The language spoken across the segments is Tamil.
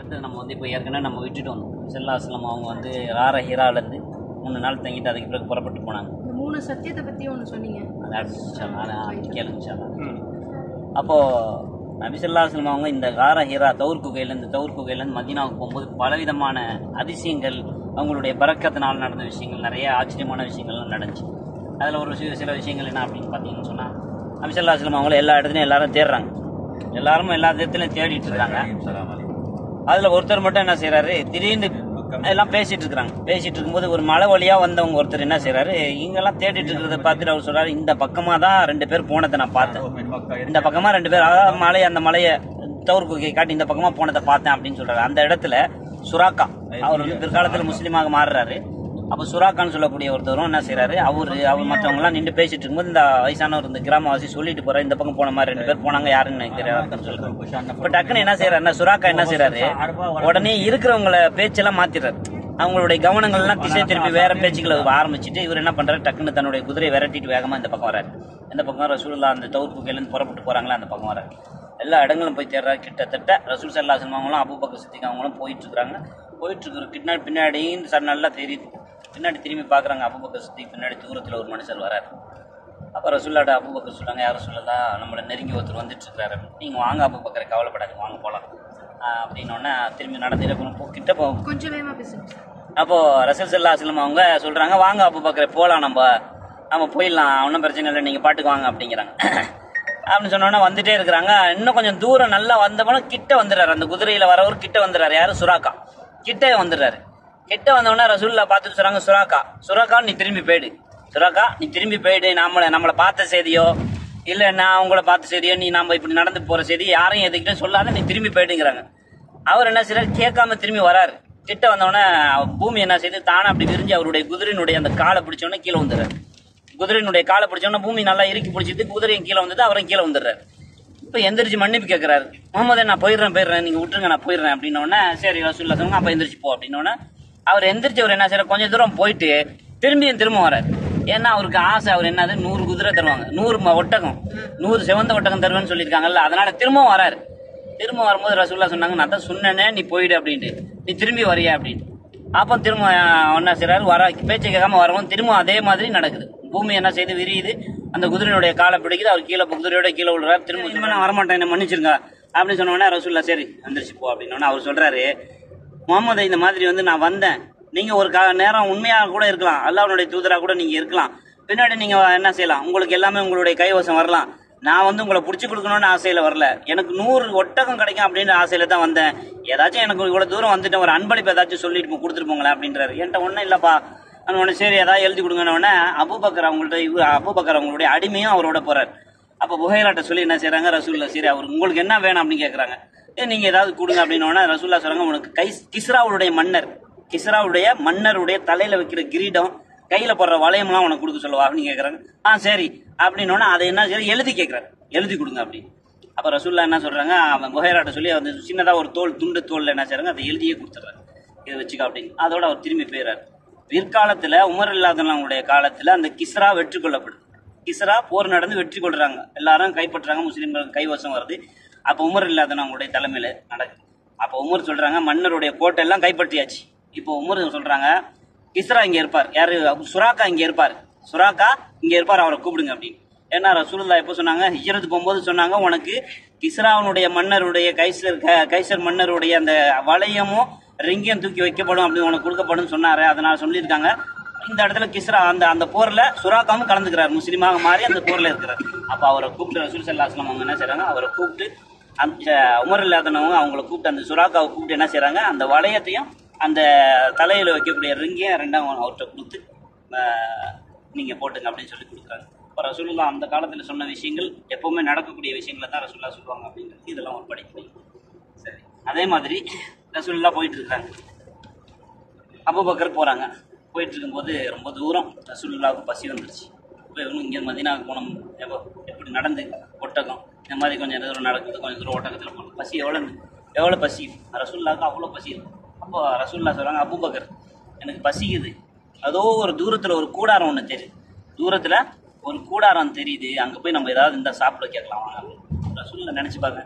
அடுத்து நம்ம வந்து இப்போ ஏற்கனவே நம்ம விட்டுட்டு வந்தோம் செல்லாஸ்லம் அவங்க வந்து ரார ஹீராலேருந்து மூணு நாள் தங்கிட்டு அதுக்கு பிறகு புறப்பட்டு போனாங்க இந்த மூணு சத்தியத்தை பத்தி ஒன்று சொன்னீங்க அது அடுத்து சொல்லலாம் கேளுங்க சொல்லலாம் அப்போது நபிசல்லாஸ்லம் அவங்க இந்த கார ஹீரா தவுர் குகையிலேருந்து தவுர் குகையிலேருந்து மதீனாவுக்கு போகும்போது பலவிதமான அதிசயங்கள் அவங்களுடைய பறக்கத்தினால் நடந்த விஷயங்கள் நிறைய ஆச்சரியமான விஷயங்கள்லாம் நடந்துச்சு அதில் ஒரு சில சில விஷயங்கள் என்ன அப்படின்னு பார்த்தீங்கன்னு சொன்னால் நபிசல்லாஸ்லம் அவங்கள எல்லா இடத்துலையும் எல்லாரும் தேடுறாங்க எல்லாரும் எல்லா இடத்துலையும் தேடிட்டு இருக்காங்க அதில் ஒருத்தர் மட்டும் என்ன செய்கிறாரு திடீர்னு எல்லாம் பேசிட்டு இருக்கிறாங்க பேசிட்டு இருக்கும்போது ஒரு மலை வழியா வந்தவங்க ஒருத்தர் என்ன செய்றாரு இங்கெல்லாம் தேடிட்டு இருக்கிறத பார்த்துட்டு அவர் சொல்றாரு இந்த பக்கமா தான் ரெண்டு பேர் போனதை நான் பார்த்தேன் இந்த பக்கமா ரெண்டு பேர் அதாவது மலை அந்த மலையை தவறு குகையை காட்டி இந்த பக்கமா போனதை பார்த்தேன் அப்படின்னு சொல்றாரு அந்த இடத்துல சுராக்கா அவர் வந்து பிற்காலத்துல முஸ்லீமாக மாறுறாரு அப்போ சுராக்கான்னு சொல்லக்கூடிய ஒருத்தரும் என்ன செய்றாரு அவரு அவர் மற்றவங்க எல்லாம் நின்று பேசிட்டு இருக்கும்போது இந்த வயசானவர் இந்த கிராமவாசி சொல்லிட்டு போறாரு இந்த பக்கம் போன மாதிரி ரெண்டு பேர் போனாங்க யாருன்னு எனக்கு தெரியாது சொல்லுறாரு இப்போ டக்குன்னு என்ன செய்யறாரு சுராக்கா என்ன செய்றாரு உடனே இருக்கிறவங்கள பேச்செல்லாம் மாத்திடுறாரு அவங்களுடைய கவனங்கள் எல்லாம் திசை திருப்பி வேற பேச்சுக்களை ஆரம்பிச்சுட்டு இவர் என்ன பண்றாரு டக்குன்னு தன்னுடைய குதிரையை விரட்டிட்டு வேகமா இந்த பக்கம் வராரு இந்த பக்கம் ரசூலுல்லா அந்த தவுர் குகையிலேருந்து புறப்பட்டு போறாங்களா அந்த பக்கம் வராரு எல்லா இடங்களும் போய் தேடுறாரு கிட்டத்தட்ட ரசூல் சல்லா அவங்களும் அபுபக்கர் சித்திக் அவங்களும் போயிட்டு இருக்காங்க போயிட்டு இருக்கிற பின்னாடி பின்னாடி சார் நல்லா தெரியுது பின்னாடி திரும்பி பார்க்குறாங்க அபுபக்கர் சித்திக் பின்னாடி தூரத்தில் ஒரு மனுஷர் வராரு அப்போ ரசூல்லாட்ட அபுபக்கர் சொல்றாங்க யாரும் சொல்லலாம் நம்மளை நெருங்கி ஒருத்தர் வந்துட்டு இருக்காரு நீங்கள் வாங்க அபுபக்கரை கவலைப்படாது வாங்க போகலாம் அப்படின்னோடனே திரும்பி நடந்துட்டு அப்புறம் போ- கிட்ட போ கொஞ்சம் வேகமா பேசுங்க சார் அப்போ ரசூல் சல்லா அஸ்லம் அவங்க சொல்றாங்க வாங்க அபுபக்கரை போகலாம் நம்ம நம்ம போயிடலாம் ஒன்றும் பிரச்சனை இல்லை நீங்கள் பாட்டுக்கு வாங்க அப்படிங்கிறாங்க அப்படின்னு சொன்னோன்னே வந்துட்டே இருக்கிறாங்க இன்னும் கொஞ்சம் தூரம் நல்லா வந்தவனும் கிட்ட வந்துடுறாரு அந்த குதிரையில வரவர் கிட்ட வந்துடுறாரு யாரு சுறாக்கா கிட்ட வந்துடுறாரு கிட்ட வந்தவொடனே ரசூல்லா பார்த்துட்டு சொல்றாங்க சுறாக்கா சுறாக்கா நீ திரும்பி போயிடு சுறாக்கா நீ திரும்பி போயிடு நம்மளை நம்மளை பார்த்த செய்தியோ இல்ல நான் உங்களை பார்த்த செய்தியோ நீ நம்ம இப்படி நடந்து போற செய்தி யாரையும் எதுக்கிட்ட சொல்லாத நீ திரும்பி போயிடுங்கிறாங்க அவர் என்ன செய்றாரு கேட்காம திரும்பி வராரு கிட்ட வந்தவொடனே பூமி என்ன செய்யுது தானே அப்படி விரிஞ்சு அவருடைய குதிரையினுடைய அந்த காலை பிடிச்சோடனே கீழே வந்துடுறாரு குதிரையினுடைய காலை பிடிச்சோடனே பூமி நல்லா இறுக்கி பிடிச்சிட்டு குதிரையும் கீழே வந்தது அவரும் கீழே வந்துடுறாரு இப்போ எந்திரிச்சு மன்னிப்பு கேட்கறாரு முகமதே நான் போயிடுறேன் போயிடுறேன் நீங்க விட்டுருங்க நான் போயிடுறேன் அப்படின்னோடனே சரி ரசூல்லா சொல்லுங்க அப்ப எந்திரிச்சு போ அப்படின்னோடனே அவர் எந்திரிச்சு அவர் என்ன செய்யறாரு கொஞ்சம் தூரம் போயிட்டு திரும்பியும் திரும்ப வராரு ஏன்னா அவருக்கு ஆசை அவர் என்னது நூறு குதிரை தருவாங்க நூறு ம- ஒட்டகம் நூறு செவந்த ஒட்டகம் தருவேன்னு சொல்லியிருக்காங்கல்ல அதனால திரும்பவும் வராரு திரும்ப வரும்போது ரசூல்லா சொன்னாங்க நான் தான் சொன்னேனே நீ போயிடு அப்படின்ட்டு நீ திரும்பி வரியா அப்படின்னு அப்போ திரும்ப அஹ், என்ன செய்றாரு வர பேச்சை கேட்காம வரவும் திரும்ப அதே மாதிரி நடக்குது பூமி என்ன செய்து விரியுது அந்த குதிரையினுடைய காலை பிடிக்குது அவர் கீழே குதிரையோட கீழே விழுறாரு திரும்ப திரும்ப நான் வரமாட்டேன் என்ன மன்னிச்சிருங்க அப்படின்னு சொன்ன உடனே ரசூல்லா சரி வந்துருச்சு போ அப்படின்னு அவர் சொல்றாரு முகமது இந்த மாதிரி வந்து நான் வந்தேன் நீங்க ஒரு கா நேரம் உண்மையாக கூட இருக்கலாம் அல்லாஹ்வுடைய தூதரா கூட நீங்க இருக்கலாம் பின்னாடி நீங்க என்ன செய்யலாம் உங்களுக்கு எல்லாமே உங்களுடைய கைவசம் வரலாம் நான் வந்து உங்களை பிடிச்சி கொடுக்கணும்னு ஆசையில வரல எனக்கு நூறு ஒட்டகம் கிடைக்கும் அப்படின்ற ஆசையில தான் வந்தேன் ஏதாச்சும் எனக்கு இவ்வளவு தூரம் வந்துட்டு ஒரு அன்பளிப்பு ஏதாச்சும் சொல்லிட்டு போ- கொடுத்துட்டு போங்களேன் அப்படின்றாரு என்கிட்ட ஒன்றும் இல்லப்பா நான் உடனே சரி ஏதாவது எழுதி கொடுங்கன்னு உடனே அபுபக்கர் அவங்கள்ட்ட இவரு அபுபக்கர் அவங்களுடைய அடிமையும் அவரோட போறாரு அப்ப புகையிலாட்ட சொல்லி என்ன செய்றாங்க ரசூல்லா சரி அவர் உங்களுக்கு என்ன வேணும் அப்படின்னு கேக்குறாங்க ஏ நீங்க ஏதாவது கொடுங்க அப்படின்னு உடனே ரசூல்லா சொல்றாங்க உனக்கு கை கிஸ்ராவுடைய மன்னர் கிஸ்ராவுடைய மன்னருடைய தலையில வைக்கிற கிரீடம் கையில போடுற வளையம்லாம் உனக்கு கொடுக்க சொல்லுவா அப்படின்னு கேக்குறாங்க ஆ சரி அப்படின்னு உடனே அதை என்ன செய்ய எழுதி கேக்குறாரு எழுதி கொடுங்க அப்படின்னு அப்ப ரசூல்லா என்ன சொல்றாங்க அவன் புகையிலாட்ட சொல்லி அந்த சின்னதா ஒரு தோல் துண்டு தோல்ல என்ன செய்றாங்க அதை எழுதியே கொடுத்துறாரு இதை வச்சுக்க அப்படின்னு அதோட அவர் திரும்பி போயிடுறாரு பிற்காலத்துல உமர் இல்லாதவங்களுடைய காலத்துல அந்த கிஸ்ரா வெற்றி கொள்ளப்படுது கிஸ்ரா போர் நடந்து வெற்றி கொள்றாங்க எல்லாரும் கைப்பற்றுறாங்க முஸ்லீம்கள் கைவசம் வருது அப்ப உமர் இல்லாதவங்களுடைய தலைமையில நடக்குது அப்ப உமர் சொல்றாங்க மன்னருடைய கோட்டை எல்லாம் கைப்பற்றியாச்சு இப்போ உமர் சொல்றாங்க கிஸ்ரா இங்க இருப்பார் யாரு சுராக்கா இங்க இருப்பார் சுராக்கா இங்க இருப்பார் அவரை கூப்பிடுங்க அப்படின்னு ஏன்னா ரசூலுல்லா எப்போ சொன்னாங்க ஹிஜ்ரத் போகும்போது சொன்னாங்க உனக்கு கிஸ்ராவனுடைய மன்னருடைய கைசர் க- கைசர் மன்னருடைய அந்த வளையமும் ரிங்கியம் தூக்கி வைக்கப்படும் அப்படி உனக்கு கொடுக்கப்படும் சொன்னாரு அதனால சொல்லியிருக்காங்க இந்த இடத்துல கிஸ்ரா அந்த அந்த போர்ல சுராக்காவும் கலந்துக்கிறார் முஸ்லீமாக மாறி அந்த போர்ல இருக்கிறார் அப்ப அவரை கூப்பிட்டு ரசூல் சல்லா அஸ்லாம் அவங்க என்ன செய்றாங்க அவரை கூப்பிட்டு அந்த உமர் இல்லாதனவங்க அவங்கள கூப்பிட்டு அந்த சுறாக்காவை கூப்பிட்டு என்ன செய்றாங்க அந்த வளையத்தையும் அந்த தலையில வைக்கக்கூடிய ரிங்கையும் ரெண்டாம் அவர்கிட்ட கொடுத்து ஆஹ், நீங்க போட்டுங்க அப்படின்னு சொல்லி கொடுக்குறாங்க இப்போ ரசூலுல்லா அந்த காலத்துல சொன்ன விஷயங்கள் எப்பவுமே நடக்கக்கூடிய விஷயங்களை தான் ரசூல்லா சொல்லுவாங்க அப்படிங்கிறது இதெல்லாம் ஒரு படிப்பு சரி அதே மாதிரி ரசூலுல்லா போயிட்டு இருக்காங்க அபுபக்கர் போறாங்க போயிட்டு இருக்கும்போது ரொம்ப தூரம் ரசூலுல்லாவுக்கு பசி வந்துருச்சு இப்போ இவனும் இங்கே மதினாவுக்கு போனோம் எப்போ எப்படி நடந்து ஒட்டகம் இந்த மாதிரி கொஞ்சம் தூரம் நடக்குது கொஞ்சம் தூரம் ஒட்டகத்தில் போகணும் பசி எவ்வளோ எவ்வளோ பசி ரசூல்லாவுக்கு அவ்வளோ பசி இருக்கு அப்போ ரசூல்லா சொல்றாங்க அபுபக்கர் எனக்கு பசிக்குது அதோ ஒரு தூரத்தில் ஒரு கூடாரம் ஒன்று தெரியுது தூரத்தில் ஒரு கூடாரம் தெரியுது அங்கே போய் நம்ம ஏதாவது இந்த சாப்பிட கேட்கலாம் வாங்க ரசூலில் நினச்சி பாருங்க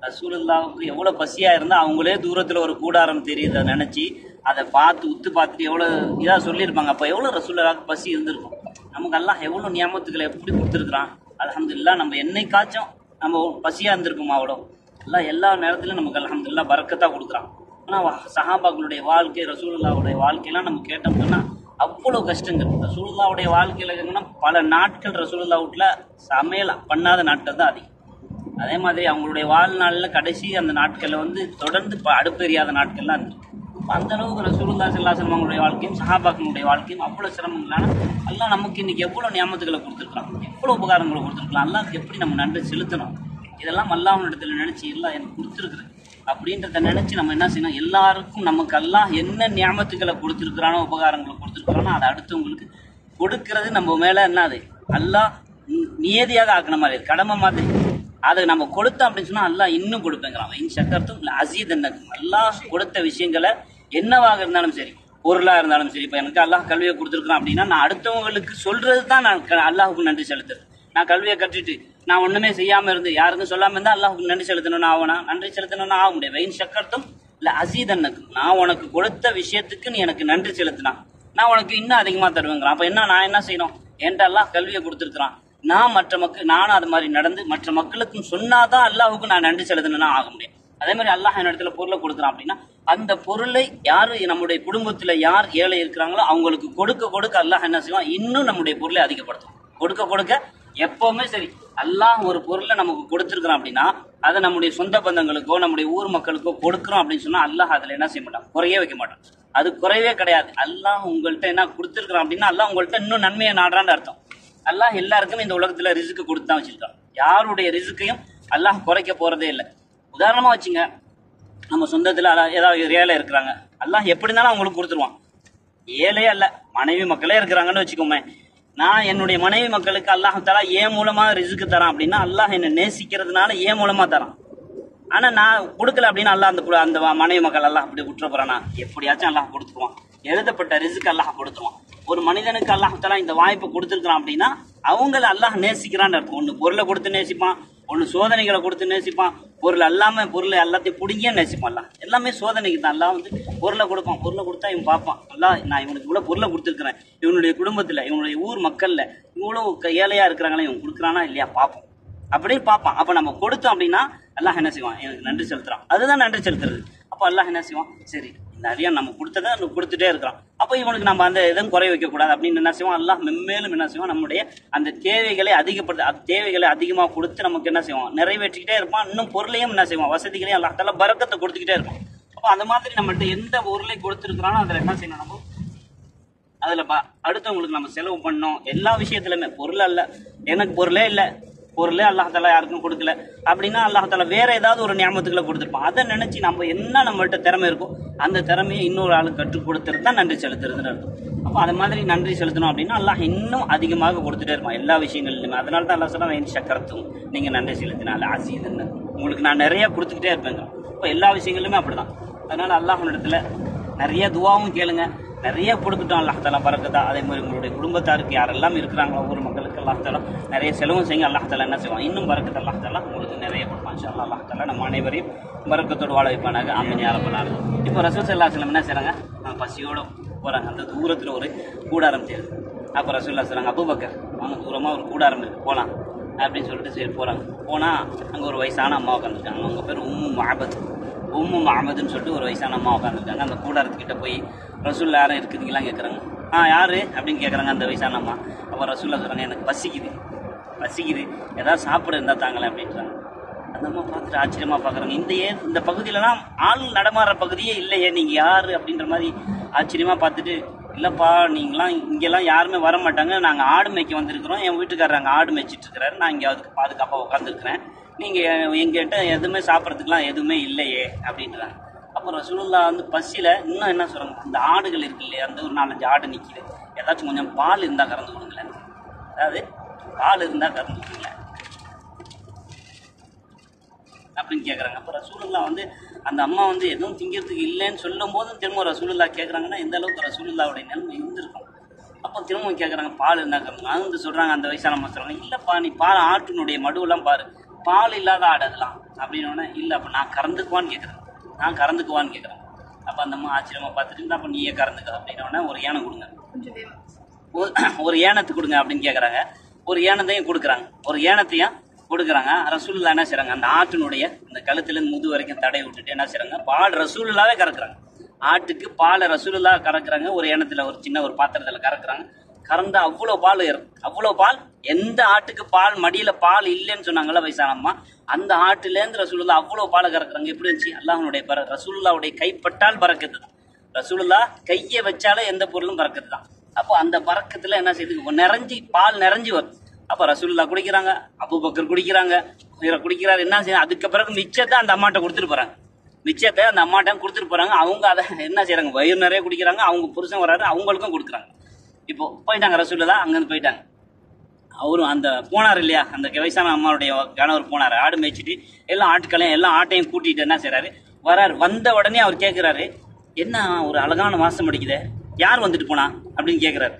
ரசூலுல்லாவுக்கு எவ்வளோ பசியாக இருந்தால் அவங்களே தூரத்தில் ஒரு கூடாரம் தெரியுதை நினச்சி அதை பார்த்து உத்து பார்த்துட்டு எவ்வளோ இதாக சொல்லியிருப்பாங்க அப்போ எவ்வளோ ரசூலுல்லாவுக்கு பசி இருந்திருக்கும் நமக்கு எல்லாம் எவ்வளோ நியமத்துக்களை எப்படி கொடுத்துருக்குறான் அல்ஹம்துலில்லாஹ் நம்ம என்னைக்காச்சும் நம்ம பசியாக இருந்திருக்குமா அவ்வளோ எல்லாம் எல்லா நேரத்திலும் நமக்கு அல்ஹம்துலில்லாஹ் பறக்கத்தாக கொடுக்குறான் ஆனால் சஹாபாக்களுடைய வாழ்க்கை ரசூலுல்லாவுடைய வாழ்க்கையெல்லாம் நம்ம கேட்டோம்னா அவ்வளோ கஷ்டங்கள் ரசூலுல்லாவுடைய வாழ்க்கையில் என்னன்னா பல நாட்கள் ரசூலுல்லா வீட்டில் சமையல் பண்ணாத நாட்கள் தான் அதிகம் அதே மாதிரி அவங்களுடைய வாழ்நாளில் கடைசி அந்த நாட்களில் வந்து தொடர்ந்து இப்போ அடுப்பெரியாத நாட்கள்லாம் இருந்துச்சு அப்ப அந்த அளவுக்கு ரசூலுல்லா சல்லாசலம் அவங்களுடைய வாழ்க்கையும் சஹாபாக்களுடைய வாழ்க்கையும் அவ்வளோ சிரமங்களான எல்லாம் நமக்கு இன்னைக்கு எவ்வளோ நியமத்துக்களை கொடுத்துருக்கலாம் எவ்வளோ உபகாரங்களை கொடுத்துருக்கலாம் அல்லாஹ்க்கு எப்படி நம்ம நன்றி செலுத்தணும் இதெல்லாம் அல்லாஹ்விடத்தில் நினச்சி எல்லாம் எனக்கு கொடுத்துருக்குறது அப்படின்றத நினச்சி நம்ம என்ன செய்யணும் எல்லாருக்கும் நமக்கு அல்லாஹ் என்ன நியமத்துக்களை கொடுத்துருக்குறானோ உபகாரங்களை கொடுத்துருக்குறானோ அதை அடுத்தவங்களுக்கு கொடுக்கறது நம்ம மேலே என்னது அல்லாஹ் நி- நியதியாக ஆக்கின மாதிரி இருக்கு. கடமை மாதிரி அதை நம்ம கொடுத்தோம் அப்படின்னு சொன்னா அல்லாஹ் இன்னும் கொடுப்பேங்கிறான் இன் சக்கரத்தும் இல்லை அசீத் என்னக்கும் அல்லாஹ் கொடுத்த விஷயங்களை என்னவாக இருந்தாலும் சரி பொருளாக இருந்தாலும் சரி இப்போ எனக்கு அல்லாஹ் கல்வியை கொடுத்துருக்கான் அப்படின்னா நான் அடுத்தவங்களுக்கு சொல்றது தான் நான் க- அல்லாஹ்வுக்கு நன்றி செலுத்துறது நான் கல்வியை கற்றுட்டு நான் ஒண்ணுமே செய்யாம இருந்து யாருக்கும் சொல்லாம இருந்தா அல்லாஹ்வுக்கு நன்றி செலுத்தணும்னு ஆகணும் நன்றி செலுத்தணும்னு ஆக முடியாது வெயின் சக்கரத்தும் இல்ல அசீதன்னக்கும் நான் உனக்கு கொடுத்த விஷயத்துக்கு நீ எனக்கு நன்றி செலுத்தினா நான் உனக்கு இன்னும் அதிகமா தருவேங்கிறான் அப்ப என்ன நான் என்ன செய்யணும் என்கிட்ட அல்லாஹ் கல்வியை கொடுத்துருக்கான் நான் மற்ற மக்கள் நானும் அது மாதிரி நடந்து மற்ற மக்களுக்கும் சொன்னாதான் அல்லாஹ்வுக்கு நான் நன்றி செலுத்தணும்னா ஆக முடியும் அதே மாதிரி அல்லாஹ் என்ன இடத்துல பொருளை கொடுக்குறான் அப்படின்னா அந்த பொருளை யாரு நம்முடைய குடும்பத்துல யார் ஏழை இருக்கிறாங்களோ அவங்களுக்கு கொடுக்க கொடுக்க அல்லாஹ் என்ன செய்வான் இன்னும் நம்முடைய பொருளை அதிகப்படுத்தும் கொடுக்க கொடுக்க எப்பவுமே சரி அல்லாஹ் ஒரு பொருளை நமக்கு கொடுத்துருக்குறான் அப்படின்னா அதை நம்முடைய சொந்த பந்தங்களுக்கோ நம்முடைய ஊர் மக்களுக்கோ கொடுக்குறோம் அப்படின்னு சொன்னா அல்லாஹ் அதுல என்ன செய்ய மாட்டான் குறையே வைக்க மாட்டான் அது குறைவே கிடையாது அல்லாஹ் உங்கள்கிட்ட என்ன கொடுத்துருக்குறான் அப்படின்னா அல்லாஹ் உங்கள்கிட்ட இன்னும் நன்மையை நாடுறான்னு அர்த்தம் அல்லாஹ் எல்லாருக்கும் இந்த உலகத்துல ரிசுக்கு கொடுத்து தான் வச்சிருக்கான் யாருடைய ரிசுக்கையும் அல்லாஹ் குறைக்க போறதே இல்லை உதாரணமா வச்சுங்க நம்ம சொந்தத்துல அல்ல- ஏதாவது ஒரு ஏழை இருக்கிறாங்க அல்லாஹ் எப்படி இருந்தாலும் அவங்களுக்கு கொடுத்துருவான் ஏழையே அல்ல மனைவி மக்களே இருக்கிறாங்கன்னு வச்சுக்கோமே நான் என்னுடைய மனைவி மக்களுக்கு அல்லாஹ் தலா ஏன் மூலமா ரிசுக்கு தரான் அப்படின்னா அல்லாஹ் என்னை நேசிக்கிறதுனால ஏன் மூலமா தரான் ஆனா நான் கொடுக்கல அப்படின்னா அல்லாஹ் அந்த கு- அந்த மனைவி மக்கள் எல்லாம் அப்படி விட்டுற போறானா எப்படியாச்சும் அல்லாஹ் கொடுத்துருவான் எழுதப்பட்ட ரிசுக்கு அல்லாஹ் கொடுத்துருவான் ஒரு மனிதனுக்கு அல்லாஹ் தலா இந்த வாய்ப்பை கொடுத்துருக்கான் அப்படின்னா அவங்கள அல்லாஹ் நேசிக்கிறான்னு இருக்கும் ஒன்று பொருளை கொடுத்து நேசிப்பான் ஒன்று சோதனைகளை கொடுத்து நேசிப்பான் பொருள் அல்லாம பொருளை எல்லாத்தையும் பிடிங்கியே நேசிப்பான் அல்லாஹ் எல்லாமே சோதனைக்கு தான் அல்லாஹ் வந்து பொருளை கொடுப்பான் பொருளை கொடுத்தா இவன் பார்ப்பான் அல்லாஹ் நான் இவனுக்கு இவ்வளோ பொருளை கொடுத்துருக்கிறேன் இவனுடைய குடும்பத்தில் இவனுடைய ஊர் மக்கள்ல இவ்வளோ க- ஏழையா இருக்கிறாங்களே இவன் கொடுக்குறானா இல்லையா பார்ப்போம் அப்படியே பார்ப்பான் அப்ப நம்ம கொடுத்தோம் அப்படின்னா அல்லாஹ் என்ன செய்வான் எனக்கு நன்றி செலுத்துறான் அதுதான் நன்றி செலுத்துறது அப்ப அல்லாஹ் என்ன செய்வான் சரி இந்த அதிகம் நம்ம கொடுத்ததை நம்ம கொடுத்துட்டே இருக்கிறான் அப்போ இவனுக்கு நம்ம அந்த இதுவும் குறை வைக்க கூடாது அப்படின்னு என்ன செய்வான் அல்லாஹ் மென்மேலும் என்ன செய்வான் நம்முடைய அந்த தேவைகளை அதிகப்படுத்த அந்த தேவைகளை அதிகமாக கொடுத்து நமக்கு என்ன செய்வான் நிறைவேற்றிக்கிட்டே இருப்பான் இன்னும் பொருளையும் என்ன செய்வான் வசதிகளையும் அல்லாஹ் தஆலா பரக்கத்தை கொடுத்துக்கிட்டே இருப்பான் அப்போ அந்த மாதிரி நம்மள்ட்ட எந்த பொருளை கொடுத்துருக்குறானோ அதில் என்ன செய்யணும் நம்ம அதுல ப- அடுத்தவங்களுக்கு நம்ம செலவு பண்ணோம் எல்லா விஷயத்துலயுமே பொருள் அல்ல எனக்கு பொருளே இல்ல பொருளே அல்லாஹால யாருக்கும் கொடுக்கல அப்படின்னா அல்லாஹால வேற ஏதாவது ஒரு ஞாபகத்துக்களை கொடுத்துருப்பான் அதை நினைச்சு நம்ம என்ன நம்மள்ட்ட திறமை இருக்கோ அந்த திறமையை இன்னொரு ஆளுக்கு கற்றுக் கொடுத்துறது தான் நன்றி செலுத்துறதுன்னு அர்த்தம் அப்போ அது மாதிரி நன்றி செலுத்தணும் அப்படின்னா அல்லாஹ் இன்னும் அதிகமாக கொடுத்துட்டே இருப்பான் எல்லா விஷயங்கள்லையுமே அதனால தான் அல்லாஹ் சொல்ல என் சக்கரத்தும் நீங்க நன்றி செலுத்தினால ஆசீதுன்னு உங்களுக்கு நான் நிறைய கொடுத்துக்கிட்டே இருப்பேங்க இப்போ எல்லா விஷயங்களுமே அப்படிதான் அதனால அல்லாஹ் இடத்துல நிறைய துவாவும் கேளுங்க நிறைய கொடுக்கட்டும் அல்லாஹ் தாலா பறக்கதா அதே மாதிரி உங்களுடைய குடும்பத்தாருக்கு யாரெல்லாம் இருக்கிறாங்களோ ஒவ்வொரு மக்களுக்கு அல்லாஹ் தாலா நிறைய செலவும் செய்யுங்க அல்லாஹ் தாலா என்ன செய்வான் இன்னும் பறக்கத்து அல்லாஹ் தாலா உங்களுக்கு நிறைய கொடுப்பான் இன்ஷா அல்லாஹ் அல்லாஹ் தாலா நம்ம அனைவரையும் பறக்கத்தோடு வாழ வைப்பானாக ஆமின் யாரப்பனாரு இப்போ ரசூல் சல்லா செல்லம் என்ன செய்றாங்க அவங்க பசியோட போறாங்க அந்த தூரத்தில் ஒரு கூடாரம் தெரியுது அப்போ ரசூல்லா சொல்றாங்க அபூபக்கர் அவங்க தூரமாக ஒரு கூடாரம் இருக்கு போகலாம் அப்படின்னு சொல்லிட்டு சரி போறாங்க போனா அங்கே ஒரு வயசான அம்மா உட்காந்துருக்காங்க அவங்க பேர் உம்மு மஹபத் உம்மு மஹமதுன்னு சொல்லிட்டு ஒரு வயசான அம்மா உட்காந்துருக்காங்க அந்த கூடாரத்துக்கிட்ட போய் ரசூல்லா யாரும் இருக்குதுங்களாம் கேட்குறாங்க ஆ யாரு அப்படின்னு கேட்குறாங்க அந்த வயசான அம்மா அப்போ ரசூல்லா சொல்கிறாங்க எனக்கு பசிக்குது பசிக்குது ஏதாவது சாப்பிட இருந்தால் தாங்களேன் அப்படின்றாங்க அந்த அம்மா பார்த்துட்டு ஆச்சரியமா பார்க்குறாங்க இந்த ஏ இந்த பகுதியிலலாம் ஆள் நடமாடுற பகுதியே இல்லையே நீங்கள் யார் அப்படின்ற மாதிரி ஆச்சரியமா பார்த்துட்டு இல்லைப்பா நீங்களாம் இங்கெல்லாம் யாருமே வர மாட்டாங்க நாங்கள் ஆடு மேய்க்க வந்திருக்கிறோம் என் வீட்டுக்காரர் அங்கே ஆடு மேய்ச்சிட்டு இருக்கிறாரு நான் இங்கே அதுக்கு பாதுகாப்பாக உட்காந்துருக்கிறேன் நீங்கள் எங்கிட்ட எதுவுமே சாப்பிட்றதுக்குலாம் எதுவுமே இல்லையே அப்படின்றாங்க அப்போ ரசூலுல்லா வந்து பசியில் இன்னும் என்ன சொல்கிறாங்க அந்த ஆடுகள் இருக்கு இல்லையா அந்த ஒரு நாலஞ்சு ஆடு நிற்கிது ஏதாச்சும் கொஞ்சம் பால் இருந்தால் கறந்து கொடுங்களேன் அதாவது பால் இருந்தால் கறந்து கொடுங்களேன் அப்படின்னு கேட்குறாங்க அப்போ ரசூலுல்லா வந்து அந்த அம்மா வந்து எதுவும் திங்கிறதுக்கு இல்லைன்னு சொல்லும் போதும் திரும்ப ரசூலுல்லா கேட்குறாங்கன்னா எந்த அளவுக்கு ரசூலுல்லாவுடைய நிலைமை இருந்திருக்கும் அப்போ திரும்பவும் கேட்குறாங்க பால் என்ன கறந்து வந்து சொல்கிறாங்க அந்த வயசான அம்மா சொல்கிறாங்க இல்லைப்பா நீ பால் ஆட்டினுடைய மடுவெல்லாம் பாரு பால் இல்லாத ஆடு அதெல்லாம் அப்படின்னு உடனே இல்லை அப்போ நான் கறந்துக்குவான்னு கேட்குறேன் நான் கறந்துக்குவான்னு கேட்குறேன் அப்போ அந்த அம்மா ஆச்சரியமா பார்த்துட்டு "இந்தா, அப்போ நீயே கறந்துக்க அப்படின்னு உடனே ஒரு யானை கொடுங்க கொஞ்சம் வேகமா ஒரு ஒரு ஏனத்தை கொடுங்க அப்படின்னு கேட்குறாங்க ஒரு ஏனத்தையும் கொடுக்குறாங்க ஒரு ஏனத்தையும் கொடுக்குறாங்க ரசூலுல்லா என்ன செய்றாங்க அந்த ஆட்டினுடைய அந்த கழுத்துலேருந்து முது வரைக்கும் தடை விட்டுட்டு என்ன செய்றாங்க பால் ரசூலுல்லாவே கறக்குறாங்க ஆட்டுக்கு பாலை ரசூலுல்லா கறக்குறாங்க ஒரு ஏனத்தில் ஒரு சின்ன ஒரு பாத்திரத்தில் கறக்குறாங்க கறந்தா அவ்வளோ பால் ஏறும் அவ்வளோ பால் எந்த ஆட்டுக்கு பால் மடியில் பால் இல்லைன்னு சொன்னாங்கல்ல வயசானம்மா அந்த ஆட்டுலேருந்து ரசூலுல்லா அவ்வளோ பாலை கறக்குறாங்க எப்படி இருந்துச்சு அல்லாஹனுடைய பர ரசூலுல்லாவுடைய கைப்பட்டால் பறக்குது ரசூலுல்லா கையை வச்சாலே எந்த பொருளும் பறக்குது தான் அப்போ அந்த பறக்கத்துல என்ன செய்யுது நிறைஞ்சி பால் நிறைஞ்சி வரும் அப்போ ரசூலுல்லா குடிக்கிறாங்க அபூபக்கர் குடிக்கிறாங்க இவரை குடிக்கிறாரு என்ன செய்யும் அதுக்கு பிறகு மிச்சத்தை அந்த அம்மாட்ட கொடுத்துட்டு போறாங்க மிச்சத்தை அந்த அம்மாட்ட கொடுத்துட்டு போறாங்க அவங்க அதை என்ன செய்றாங்க வயிறு நிறைய குடிக்கிறாங்க அவங்க புருஷன் வராரு அவங்களுக்கும் கொடுக்குறாங்க இப்போ போயிட்டாங்க ரசூலுல்லா அங்கேருந்து போயிட்டாங்க அவரும் அந்த போனார் இல்லையா அந்த வயசான அம்மாவுடைய கணவர் போனார் ஆடு மேய்ச்சிட்டு எல்லாம் ஆட்டுக்களையும் எல்லாம் ஆட்டையும் கூட்டிட்டு என்ன செய்றாரு வராரு வந்த உடனே அவர் கேட்குறாரு என்ன ஒரு அழகான வாசம் அடிக்குதே யார் வந்துட்டு போனா அப்படின்னு கேட்குறாரு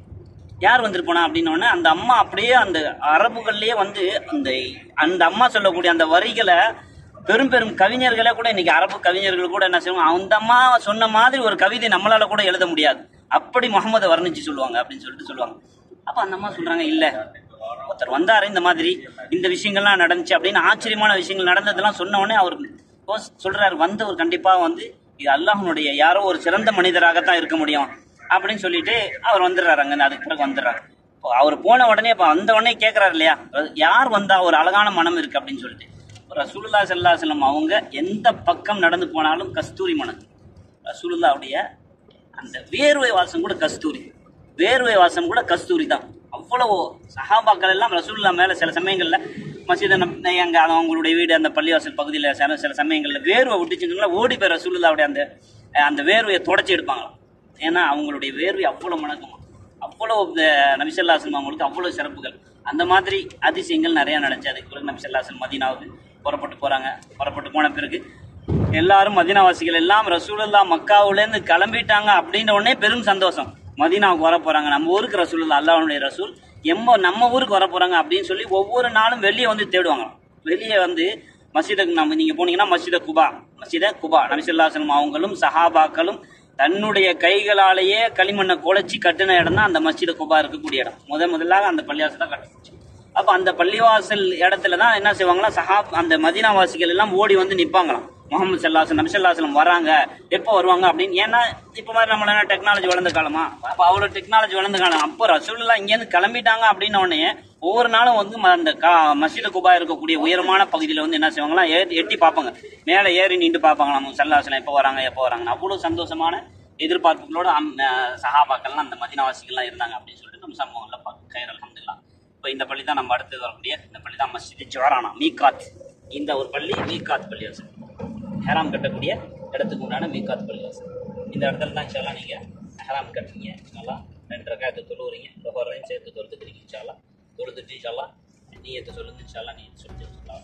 யார் வந்துட்டு போனா அப்படின்ன உடனே அந்த அம்மா அப்படியே அந்த அரபுகள்லயே வந்து அந்த அந்த அம்மா சொல்லக்கூடிய அந்த வரிகளை பெரும் பெரும் கவிஞர்களே கூட இன்னைக்கு அரபு கவிஞர்கள் கூட என்ன செய்வாங்க அந்த அம்மா சொன்ன மாதிரி ஒரு கவிதை நம்மளால கூட எழுத முடியாது அப்படி முகமதை வர்ணிச்சு சொல்லுவாங்க அப்படின்னு சொல்லிட்டு சொல்லுவாங்க அப்ப அந்த அம்மா சொல்றாங்க இல்ல ஒருத்தர் வந்தாரு இந்த மாதிரி இந்த விஷயங்கள்லாம் நடந்துச்சு அப்படின்னு ஆச்சரியமான விஷயங்கள் நடந்ததெல்லாம் சொன்ன உடனே அவர் யோசி- சொல்றாரு வந்தவர் கண்டிப்பா வந்து இது அல்லாஹ்வுடைய யாரோ ஒரு சிறந்த மனிதராகத்தான் இருக்க முடியும் அப்படின்னு சொல்லிட்டு அவர் வந்துடுறாரு அங்க அதுக்கு பிறகு வந்துடுறாரு இப்போ அவர் போன உடனே இப்போ வந்த உடனே கேட்கறாரு இல்லையா யார் வந்தா ஒரு அழகான மனம் இருக்கு அப்படின்னு சொல்லிட்டு இப்போ ரசூலுல்லா ஸல்லல்லாஹு அலைஹி வஸல்லம் அவங்க எந்த பக்கம் நடந்து போனாலும் கஸ்தூரி மனம் ரசூலுல்லாவுடைய அந்த வேர்வை வாசம் கூட கஸ்தூரி வேர்வை வாசம் கூட கஸ்தூரி தான் அவ்வளவு சஹாபாக்கள் எல்லாம் ரசூலுல்லா மேல சில சமயங்கள்ல மசீத அங்க அவங்களுடைய வீடு அந்த பள்ளிவாசல் பகுதியில் சில சில சமயங்கள்ல வேர்வை விட்டுச்சுங்களா ஓடி போய் ரசூலுல்லாவுடைய அந்த அந்த வேர்வையை தொடச்சி எடுப்பாங்களாம் ஏன்னா அவங்களுடைய வேர்வை அவ்வளவு மணக்குமா அவ்வளவு இந்த நபிசல்லாசன் அவங்களுக்கு அவ்வளவு சிறப்புகள் அந்த மாதிரி அதிசயங்கள் நிறைய நடந்துச்சு அதுக்கு பிறகு நபிசல்லாசன் மதீனாவுக்கு புறப்பட்டு போறாங்க புறப்பட்டு போன பிறகு எல்லாரும் மதீனாவாசிகள் எல்லாம் ரசூலுல்லா மக்காவுலேருந்து கிளம்பிட்டாங்க அப்படின்ற உடனே பெரும் சந்தோஷம் மதீனாவுக்கு வர போறாங்க நம்ம ஊருக்கு ரசூலுல்லா அல்லாஹ்வுடைய ரசூல் எம்ம நம்ம ஊருக்கு வர போறாங்க அப்படின்னு சொல்லி ஒவ்வொரு நாளும் வெளியே வந்து தேடுவாங்க வெளியே வந்து மஸ்ஜிதுக்கு நம்ம நீங்க போனீங்கன்னா மஸ்ஜித குபா மஸ்ஜித குபா நபிசுல்லாசனம் அவங்களும் சஹாபாக்களும் தன்னுடைய கைகளாலேயே களிமண்ணை குழைச்சி கட்டின இடம் தான் அந்த மஸ்ஜித குபா இருக்கக்கூடிய இடம் முத முதலாக அந்த பள்ளிவாசல் தான் கட்டுச்சு அப்ப அந்த பள்ளிவாசல் இடத்துல தான் என்ன செய்வாங்களா சஹாப் அந்த மதீனாவாசிகள் எல்லாம் ஓடி வந்து நிப்பாங்களாம் முகமது சல்லாசன் நபிசல்லாசலம் வராங்க எப்போ வருவாங்க அப்படின்னு ஏன்னா இப்போ மாதிரி நம்மள டெக்னாலஜி வளர்ந்த காலமா அப்போ அவ்வளோ டெக்னாலஜி வளர்ந்த காலம் அப்போ ரசூலுல்லா இங்கேருந்து கிளம்பிட்டாங்க அப்படின்ன உடனே ஒவ்வொரு நாளும் வந்து ம- அந்த கா மஸ்ஜிது குபா இருக்கக்கூடிய உயரமான பகுதியில் வந்து என்ன செய்வாங்களா ஏறி எட்டி பார்ப்பாங்க மேலே ஏறி நின்று பார்ப்பாங்களாம் சல்லாசலம் எப்போ வராங்க எப்போ வராங்கன்னு அவ்வளோ சந்தோஷமான எதிர்பார்ப்புகளோட அம்- அஹ் சஹாபாக்கள்லாம் அந்த மதினாவாசிகள்லாம் இருந்தாங்க அப்படின்னு சொல்லிட்டு நம்ம சம்பவங்களில் பார்க்க கைர் அல்ஹம்துலில்லாஹ் இப்போ இந்த பள்ளி தான் நம்ம அடுத்தது வரக்கூடிய இந்த பள்ளி தான் மஸ்ஜித் ஜோரானா மீகாத் இந்த ஒரு பள்ளி மீகாத் பள்ளிவாசல் ஹெராம் கட்டக்கூடிய இடத்துக்கு உண்டான மீகாத் பள்ளிவாசல் இந்த இடத்துல தான் இன்ஷால்லா நீங்கள் ஹெராம் கட்டுறீங்க இன்ஷால்லா ரெண்டு ரகாயத்தை தொழுவுறீங்க லொஹரையும் சேர்த்து தொழுதுக்கிறீங்க இன்ஷால்லா தொழுதுட்டு இன்ஷால்லா நீயத்தை சொல்லுங்க இன்ஷால்லா நீ சொல்லி சொல்லலாம்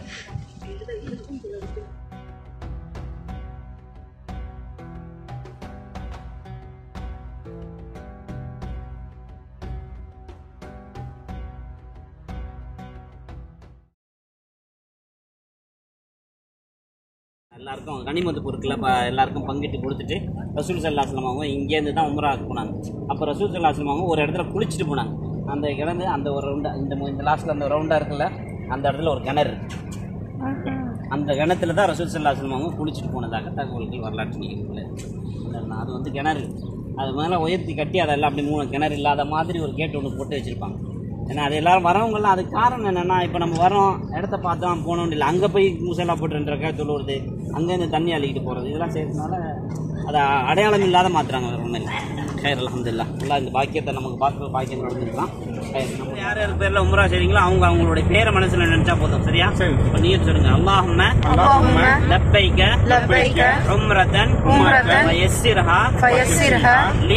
எல்லாருக்கும் கனிமத்து பொருட்களை ப எல்லாருக்கும் பங்கிட்டு கொடுத்துட்டு ரசூல் சல்லாஸ்லம் அவங்க இங்கேருந்து தான் உம்ராவுக்கு போனாங்க அப்போ ரசூல் சல்லாஸ்லம் அவங்க ஒரு இடத்துல குளிச்சுட்டு போனாங்க அந்த கிடந்து அந்த ஒரு ரவுண்டா இந்த மு- இந்த லாஸ்ட்டில் அந்த ரவுண்டாக இருக்குல்ல அந்த இடத்துல ஒரு கிணறு இருக்கு அந்த கிணத்துல தான் ரசூல் சல்லாஸ்லம் அவங்க குளிச்சுட்டு போனதாக தகவல்கள் வரலாற்று நிகழ்வுகள் அது வந்து கிணறு அது மேலே உயர்த்தி கட்டி அதெல்லாம் அப்படி மூணு கிணறு இல்லாத மாதிரி ஒரு கேட் ஒன்று போட்டு வச்சுருப்பாங்க ஏன்னா அது எல்லாரும் வரவங்கலாம் அதுக்கு காரணம் என்னென்னா இப்போ நம்ம வரோம் இடத்த பார்த்தோம் போனோம் இல்லை அங்கே போய் மூசலா போட்டு ரெண்டு ரக்காய் தொழுவுறது அங்கேருந்து தண்ணி அள்ளிக்கிட்டு போகிறது இதெல்லாம் செய்யறதுனால அதை அடையாளம் இல்லாத மாற்றுறாங்க வேறு ஒன்றும் இல்லை ஹயர் அலமதுல்லா நல்லா இந்த பாக்கியத்தை நமக்கு பார்க்குற பாக்கியம் நடந்துருக்கலாம் நம்ம யார் யார் பேரில் உம்ரா செய்றீங்களோ அவங்க அவங்களுடைய பேரை மனசில் நினைச்சா போதும் சரியா இப்போ நீ சொல்லுங்க அல்லாஹும்ம اللهم لبيك لبيك عمرة عمرة ويسرها فيسرها لي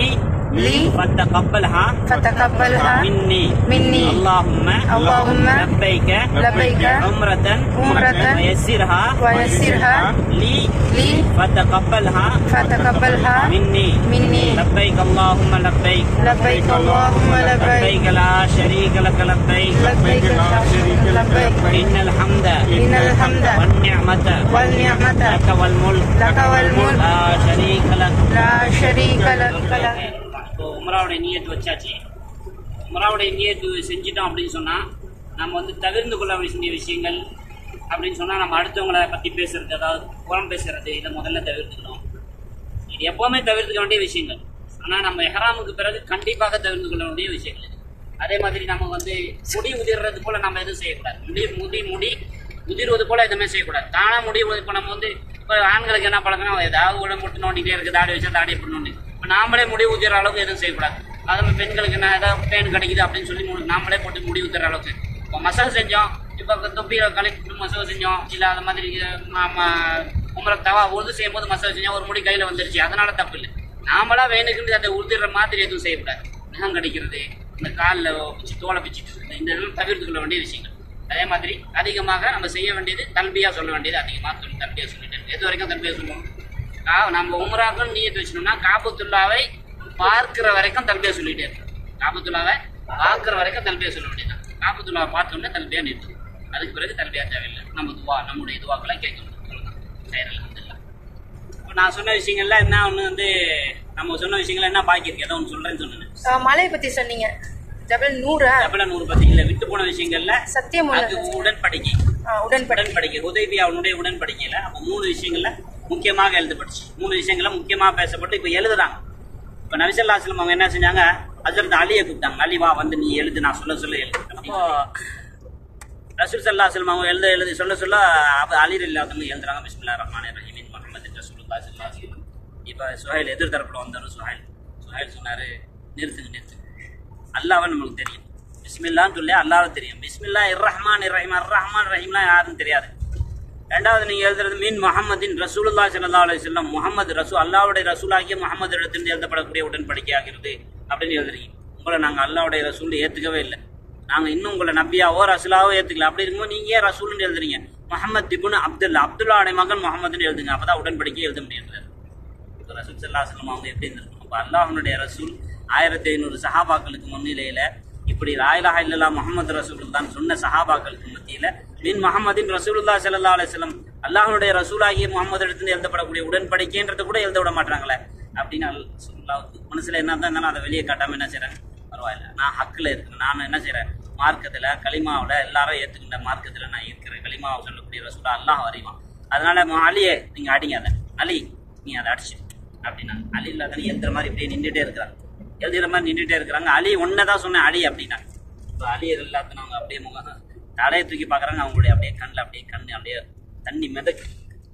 لي فتقبلها فتقبلها مني مني اللهم اللهم لبيك لبيك عمرة عمرة ويسرها ويسرها لي لي فتقبلها فتقبلها مني مني لبيك اللهم لبيك لبيك اللهم لبيك لبيك لا شريك لك لبيك لبيك لا شريك لبيك إن الحمد إن الحمد والنعمة والنعمة لك والملك لك والملك لا شريك لك لا شريك لك لك இப்போ உமராவுடைய நியத்து வச்சாச்சு உமராவுடைய நியத்து செஞ்சிட்டோம் அப்படின்னு சொன்னா நம்ம வந்து தவிர்ந்து கொள்ள வேண்டிய விஷயங்கள் அப்படின்னு சொன்னா நம்ம அடுத்தவங்களை பத்தி பேசுறது அதாவது புறம் பேசுறது இதை முதல்ல தவிர்த்துக்கணும் இது எப்பவுமே தவிர்த்துக்க வேண்டிய விஷயங்கள் ஆனா நம்ம எஹராமுக்கு பிறகு கண்டிப்பாக தவிர்த்து கொள்ள வேண்டிய விஷயங்கள் இது. அதே மாதிரி நம்ம வந்து முடி உதிர்றது போல நம்ம எதுவும் செய்யக்கூடாது முடி முடி முடி உதிர்வது போல எதுவுமே செய்யக்கூடாது தானா முடி உதி- இப்போ நம்ம வந்து இப்போ ஆண்களுக்கு என்ன பழக்கம்னா ஏதாவது உடம்பு போட்டு நோண்டிட்டே இருக்கு தாடி வச்சா தாடி போட்டு நோண்டி இப்போ நாமளே முடி உதிர அளவுக்கு எதுவும் செய்யக்கூடாது அது மாதிரி பெண்களுக்கு என்ன ஏதாவது பேன் கிடைக்குது அப்படின்னு சொல்லி மு- நாமளே போட்டு முடி உதிர அளவுக்கு இப்போ மசாஜ் செஞ்சோம் இப்போ தொப்பியை கலெக்ட் மசாஜ் செஞ்சோம் இல்லை அந்த மாதிரி உங்களை தவா உறுதி செய்யும் போது மசாஜ் செஞ்சோம் ஒரு முடி கையில் வந்துருச்சு அதனால தப்பு இல்லை நாமளா வேணுக்குன்னு அதை உறுதிற மாதிரி எதுவும் செய்யக்கூடாது நகம் கடிக்கிறது இந்த காலில் பிச்சு தோலை பிச்சுட்டு இருக்கிறது இந்த இதெல்லாம் தவிர்த்து கொள்ள வேண்டிய விஷயங்கள் அதே மாதிரி அதிகமாக நம்ம செய்ய வேண்டியது தல்பியா சொல்ல வேண்டியது அதிகமாக சொல்லி தல்பியா சொல்லிட்டு இருக்கு. எது வரைக்கும் தல்பியா சொல்லுவோம் கா- நம்ம உமராக்கும் நீயத்து வச்சோம்னா காபத்துல்லாவை பார்க்கிற வரைக்கும் தல்பியா சொல்லிட்டே இருக்கும் காபத்துல்லாவை பார்க்கிற வரைக்கும் தல்பியா சொல்ல வேண்டியது காபத்துல்லாவை பார்த்தோம்னா தல்பியா நிறுத்தும் அதுக்கு பிறகு தல்பியா தேவையில்லை நம்ம துவா நம்முடைய துவாக்களை கேட்க முடியும் சரி அல்ஹம்துலில்லாஹ். இப்போ நான் சொன்ன விஷயங்கள்ல என்ன ஒன்று வந்து நம்ம சொன்ன விஷயங்கள் என்ன பாக்கி இருக்கு ஏதோ ஒன்று சொல்றேன்னு சொன்னேன் அஹ் மலையை பத்தி சொன்னீங்க ஜபல் நூறா டபுள நூறு பத்தி இல்ல விட்டு போன விஷயங்கள்ல சத்தியம் அது உடன்படிக்கை உடன்படி உடன்படிக்கை உதவியாவுடைய உடன்படிக்கையில அப்ப மூணு விஷயங்கள்ல முக்கியமாக எழுதப்பட்டுச்சு மூணு விஷயங்கள்ல முக்கியமா பேசப்பட்டு இப்ப எழுதுறாங்க இப்ப நபிசல்லாஸ்லம் அவங்க என்ன செஞ்சாங்க அஜரத் அலியை கூப்பிட்டாங்க அலி வா வந்து நீ எழுது நான் சொல்ல சொல்ல எழுது அப்போ ரசூல் சல்லாஸ்லம் அவங்க எழுத எழுதி சொல்ல சொல்ல அப்ப அலி இல்லாதவங்க எழுதுறாங்க பிஸ்மில்லா ரஹ்மான் ரஹீமின் முகமது ரசூலுல்லா சல்லாஸ்லம் இப்ப சுஹைல் எதிர் தரப்புல வந்தாரு சுஹைல் சுஹைல் சொன்னாரு நிறுத்துங்க நிறுத்துங்க அல்லாவை நம்மளுக்கு தெரியும் பிஸ்மில்லான்னு சொல்லி அல்லாவை தெரியும் பிஸ்மில்லா இர் ரஹ்மான் இர் ரஹீம் அர் ரஹ்மான் ரஹீம்லாம் யாருன்னு தெரியாது ரெண்டாவது நீங்க எழுதுறது மீன் முஹம்மதின் ரசூலுல்லா ஸல்லல்லாஹு அலைஹி வஸல்லம் முஹம்மது ரசூ அல்லாஹ்வுடைய ரசூலாகிய முஹம்மது இடத்திலிருந்து எழுதப்படக்கூடிய உடன்படிக்கையாகிறது அப்படின்னு எழுதுறீங்க உங்களை நாங்க அல்லாஹ்வுடைய ரசூல் ஏத்துக்கவே இல்லை நாங்க இன்னும் உங்களை நபியாவோ ரசூலாவோ ஏத்துக்கல அப்படி இருக்கும்போது நீங்க ஏன் ரசூல்னு எழுதுறீங்க முஹம்மத் இப்னு அப்துல்லா அப்துல்லாவுடைய மகன் முகமதுன்னு எழுதுங்க அப்பதான் உடன்படிக்கை எழுத முடியாது இப்போ ரசூல் சல்லா சொல்லம் அவங்க எப்படி இருந்திருக்கும் அப்போ அல்லாஹனுடைய ரசூல் ஆயிரத்தி ஐநூறு சஹாபாக்களுக்கு முன்னிலையில இப்படி ராயிலா இல்லல்லா முகமது ரசூல் தான் சொன்ன சஹாபாக்களுக்கு மத்தியில மின் முகமதின் ரசூலுல்லா ஸல்லல்லாஹு அலைஹி வஸல்லம் அல்லாஹனுடைய ரசூலாகிய முகமது இடத்துல எழுதப்படக்கூடிய உடன்படிக்கைன்றது கூட எழுத விட மாட்டாங்களே அப்படின்னு ரசூலுல்லாவுக்கு மனசுல என்ன தான் இருந்தாலும் அதை வெளியே காட்டாம என்ன செய்றாங்க பரவாயில்ல நான் ஹக்கில் இருக்கேன் நான் என்ன செய்றேன் மார்க்கத்துல களிமாவுல எல்லாரும் ஏத்துக்கின்ற மார்க்கத்துல நான் இருக்கிறேன் களிமாவை சொல்லக்கூடிய ரசூலா அல்லாஹ் அறிவான் அதனால மு- அலியே நீங்க அடிங்க அதை அலி நீ அதை அடிச்சு அப்படின்னா அலி இல்லாத எழுதுற மாதிரி இப்படியே நின்றுட்டே இருக்கிறாங்க எழுதுற மாதிரி நின்றுட்டே இருக்கிறாங்க அலி ஒன்னதான் சொன்னேன் அலி அப்படின்னா இப்போ அலி எல்லாத்தையும் அவங்க அப்படியே முகம் தலையை தூக்கி பார்க்குறாங்க அவங்களுடைய அப்படியே கண்ணில் அப்படியே கண்ணு அப்படியே தண்ணி மிதக்கு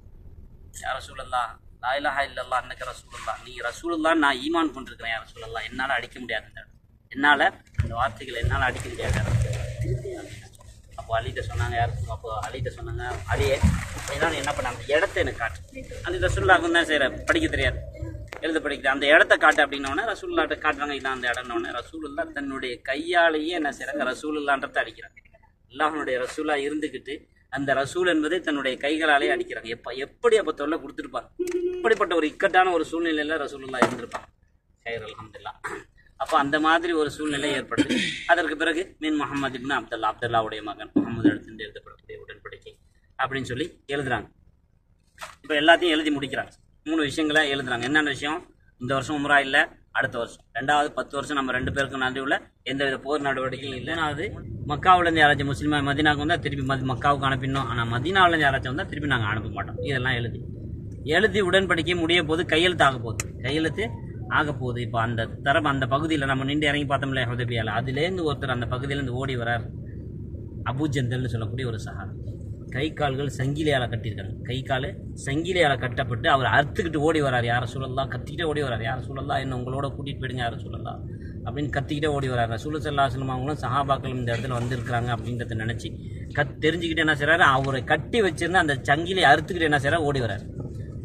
யார சூழல்லா லாயிலாஹா இல்லல்லா அன்னக்க ரசூலுல்லா நீ ரசூலுல்லா நான் ஈமான் கொண்டிருக்கிறேன் யார சூழல்லா என்னால் அடிக்க முடியாது இந்த என்னால் அந்த வார்த்தைகளை என்னால் அடிக்க முடியாது திருப்பி அப்போ அலிட்ட சொன்னாங்க யார் அப்போ அலிட்ட சொன்னாங்க அலியே அப்படின்னா நீ என்ன பண்ண அந்த இடத்த எனக்கு காட்டு அந்த ரசூல்லாவுக்கு தான் செய்கிற படிக்க தெரியாது எழுத படிக்கிற அந்த இடத்த காட்டு அப்படின்னோடனே ரசூல்லாட்ட காட்டுறாங்க இதான் அந்த இடம்னோடனே ரசூலுல்லா தன்னுடைய கையாலேயே என்ன செய்கிறாங்க ரசூலுல்லான்றதை அடிக்கிறாங்க அல்லாஹனுடைய ரசூலா இருந்துக்கிட்டு அந்த ரசூல் என்பதை தன்னுடைய கைகளாலே அடிக்கிறாங்க எப்ப எப்படி அப்ப தொல்லை கொடுத்துருப்பாங்க இப்படிப்பட்ட ஒரு இக்கட்டான ஒரு சூழ்நிலையில ரசூலுல்லா இருந்திருப்பாங்க ஹைர் அல்ஹம்துலில்லா அப்போ அந்த மாதிரி ஒரு சூழ்நிலை ஏற்படுது அதற்கு பிறகு மீன் முகமது இப்னு அப்துல்லா அப்துல்லாவுடைய மகன் முகமது இடத்திலிருந்து எழுதப்படக்கூடிய உடன்படிக்கை அப்படின்னு சொல்லி எழுதுறாங்க இப்போ எல்லாத்தையும் எழுதி முடிக்கிறாங்க மூணு விஷயங்களை எழுதுறாங்க என்னென்ன விஷயம் இந்த வருஷம் உம்ரா இல்லை அடுத்த வருஷம் ரெண்டாவது பத்து வருஷம் நம்ம ரெண்டு பேருக்கும் நடுவில் எந்தவித போர் நடவடிக்கையும் இல்லை அது மக்காவிலேருந்து யாராச்சும் முஸ்லீமா மதினாவுக்கு வந்தால் திருப்பி மதி மக்காவுக்கு அனுப்பிடணும் ஆனால் மதினாவிலேருந்து யாராச்சும் வந்தால் திருப்பி நாங்கள் அனுப்ப மாட்டோம் இதெல்லாம் எழுதி எழுதி உடன்படிக்கை முடிய போது கையெழுத்து ஆக போகுது கையெழுத்து ஆக போகுது இப்போ அந்த தரப்பு அந்த பகுதியில் நம்ம நின்று இறங்கி பார்த்தோம்ல ஹுதபியால அதுலேருந்து ஒருத்தர் அந்த பகுதியிலேருந்து ஓடி வரார் அபுஜந்தல்னு சொல்லக்கூடிய ஒரு சஹாபி கை கால்கள் சங்கிலியால கட்டியிருக்காங்க கை கால் சங்கிலியால கட்டப்பட்டு அவர் அறுத்துக்கிட்டு ஓடி வரார் யார சூழல்லாம் கத்திக்கிட்டே ஓடி வரார் யார சூழல்லாம் என்ன உங்களோட கூட்டிட்டு போயிடுங்க யார சூழல்லாம் அப்படின்னு கத்திக்கிட்டே ஓடி வரார் ரசூல் சல்லா சொல்லம் அவங்களும் சஹாபாக்களும் இந்த இடத்துல வந்திருக்கிறாங்க அப்படின்றத நினைச்சு கத் தெரிஞ்சுக்கிட்டு என்ன செய்றாரு அவரை கட்டி வச்சிருந்த அந்த சங்கிலியை அறுத்துக்கிட்டு என்ன செய்றாரு ஓடி வரார்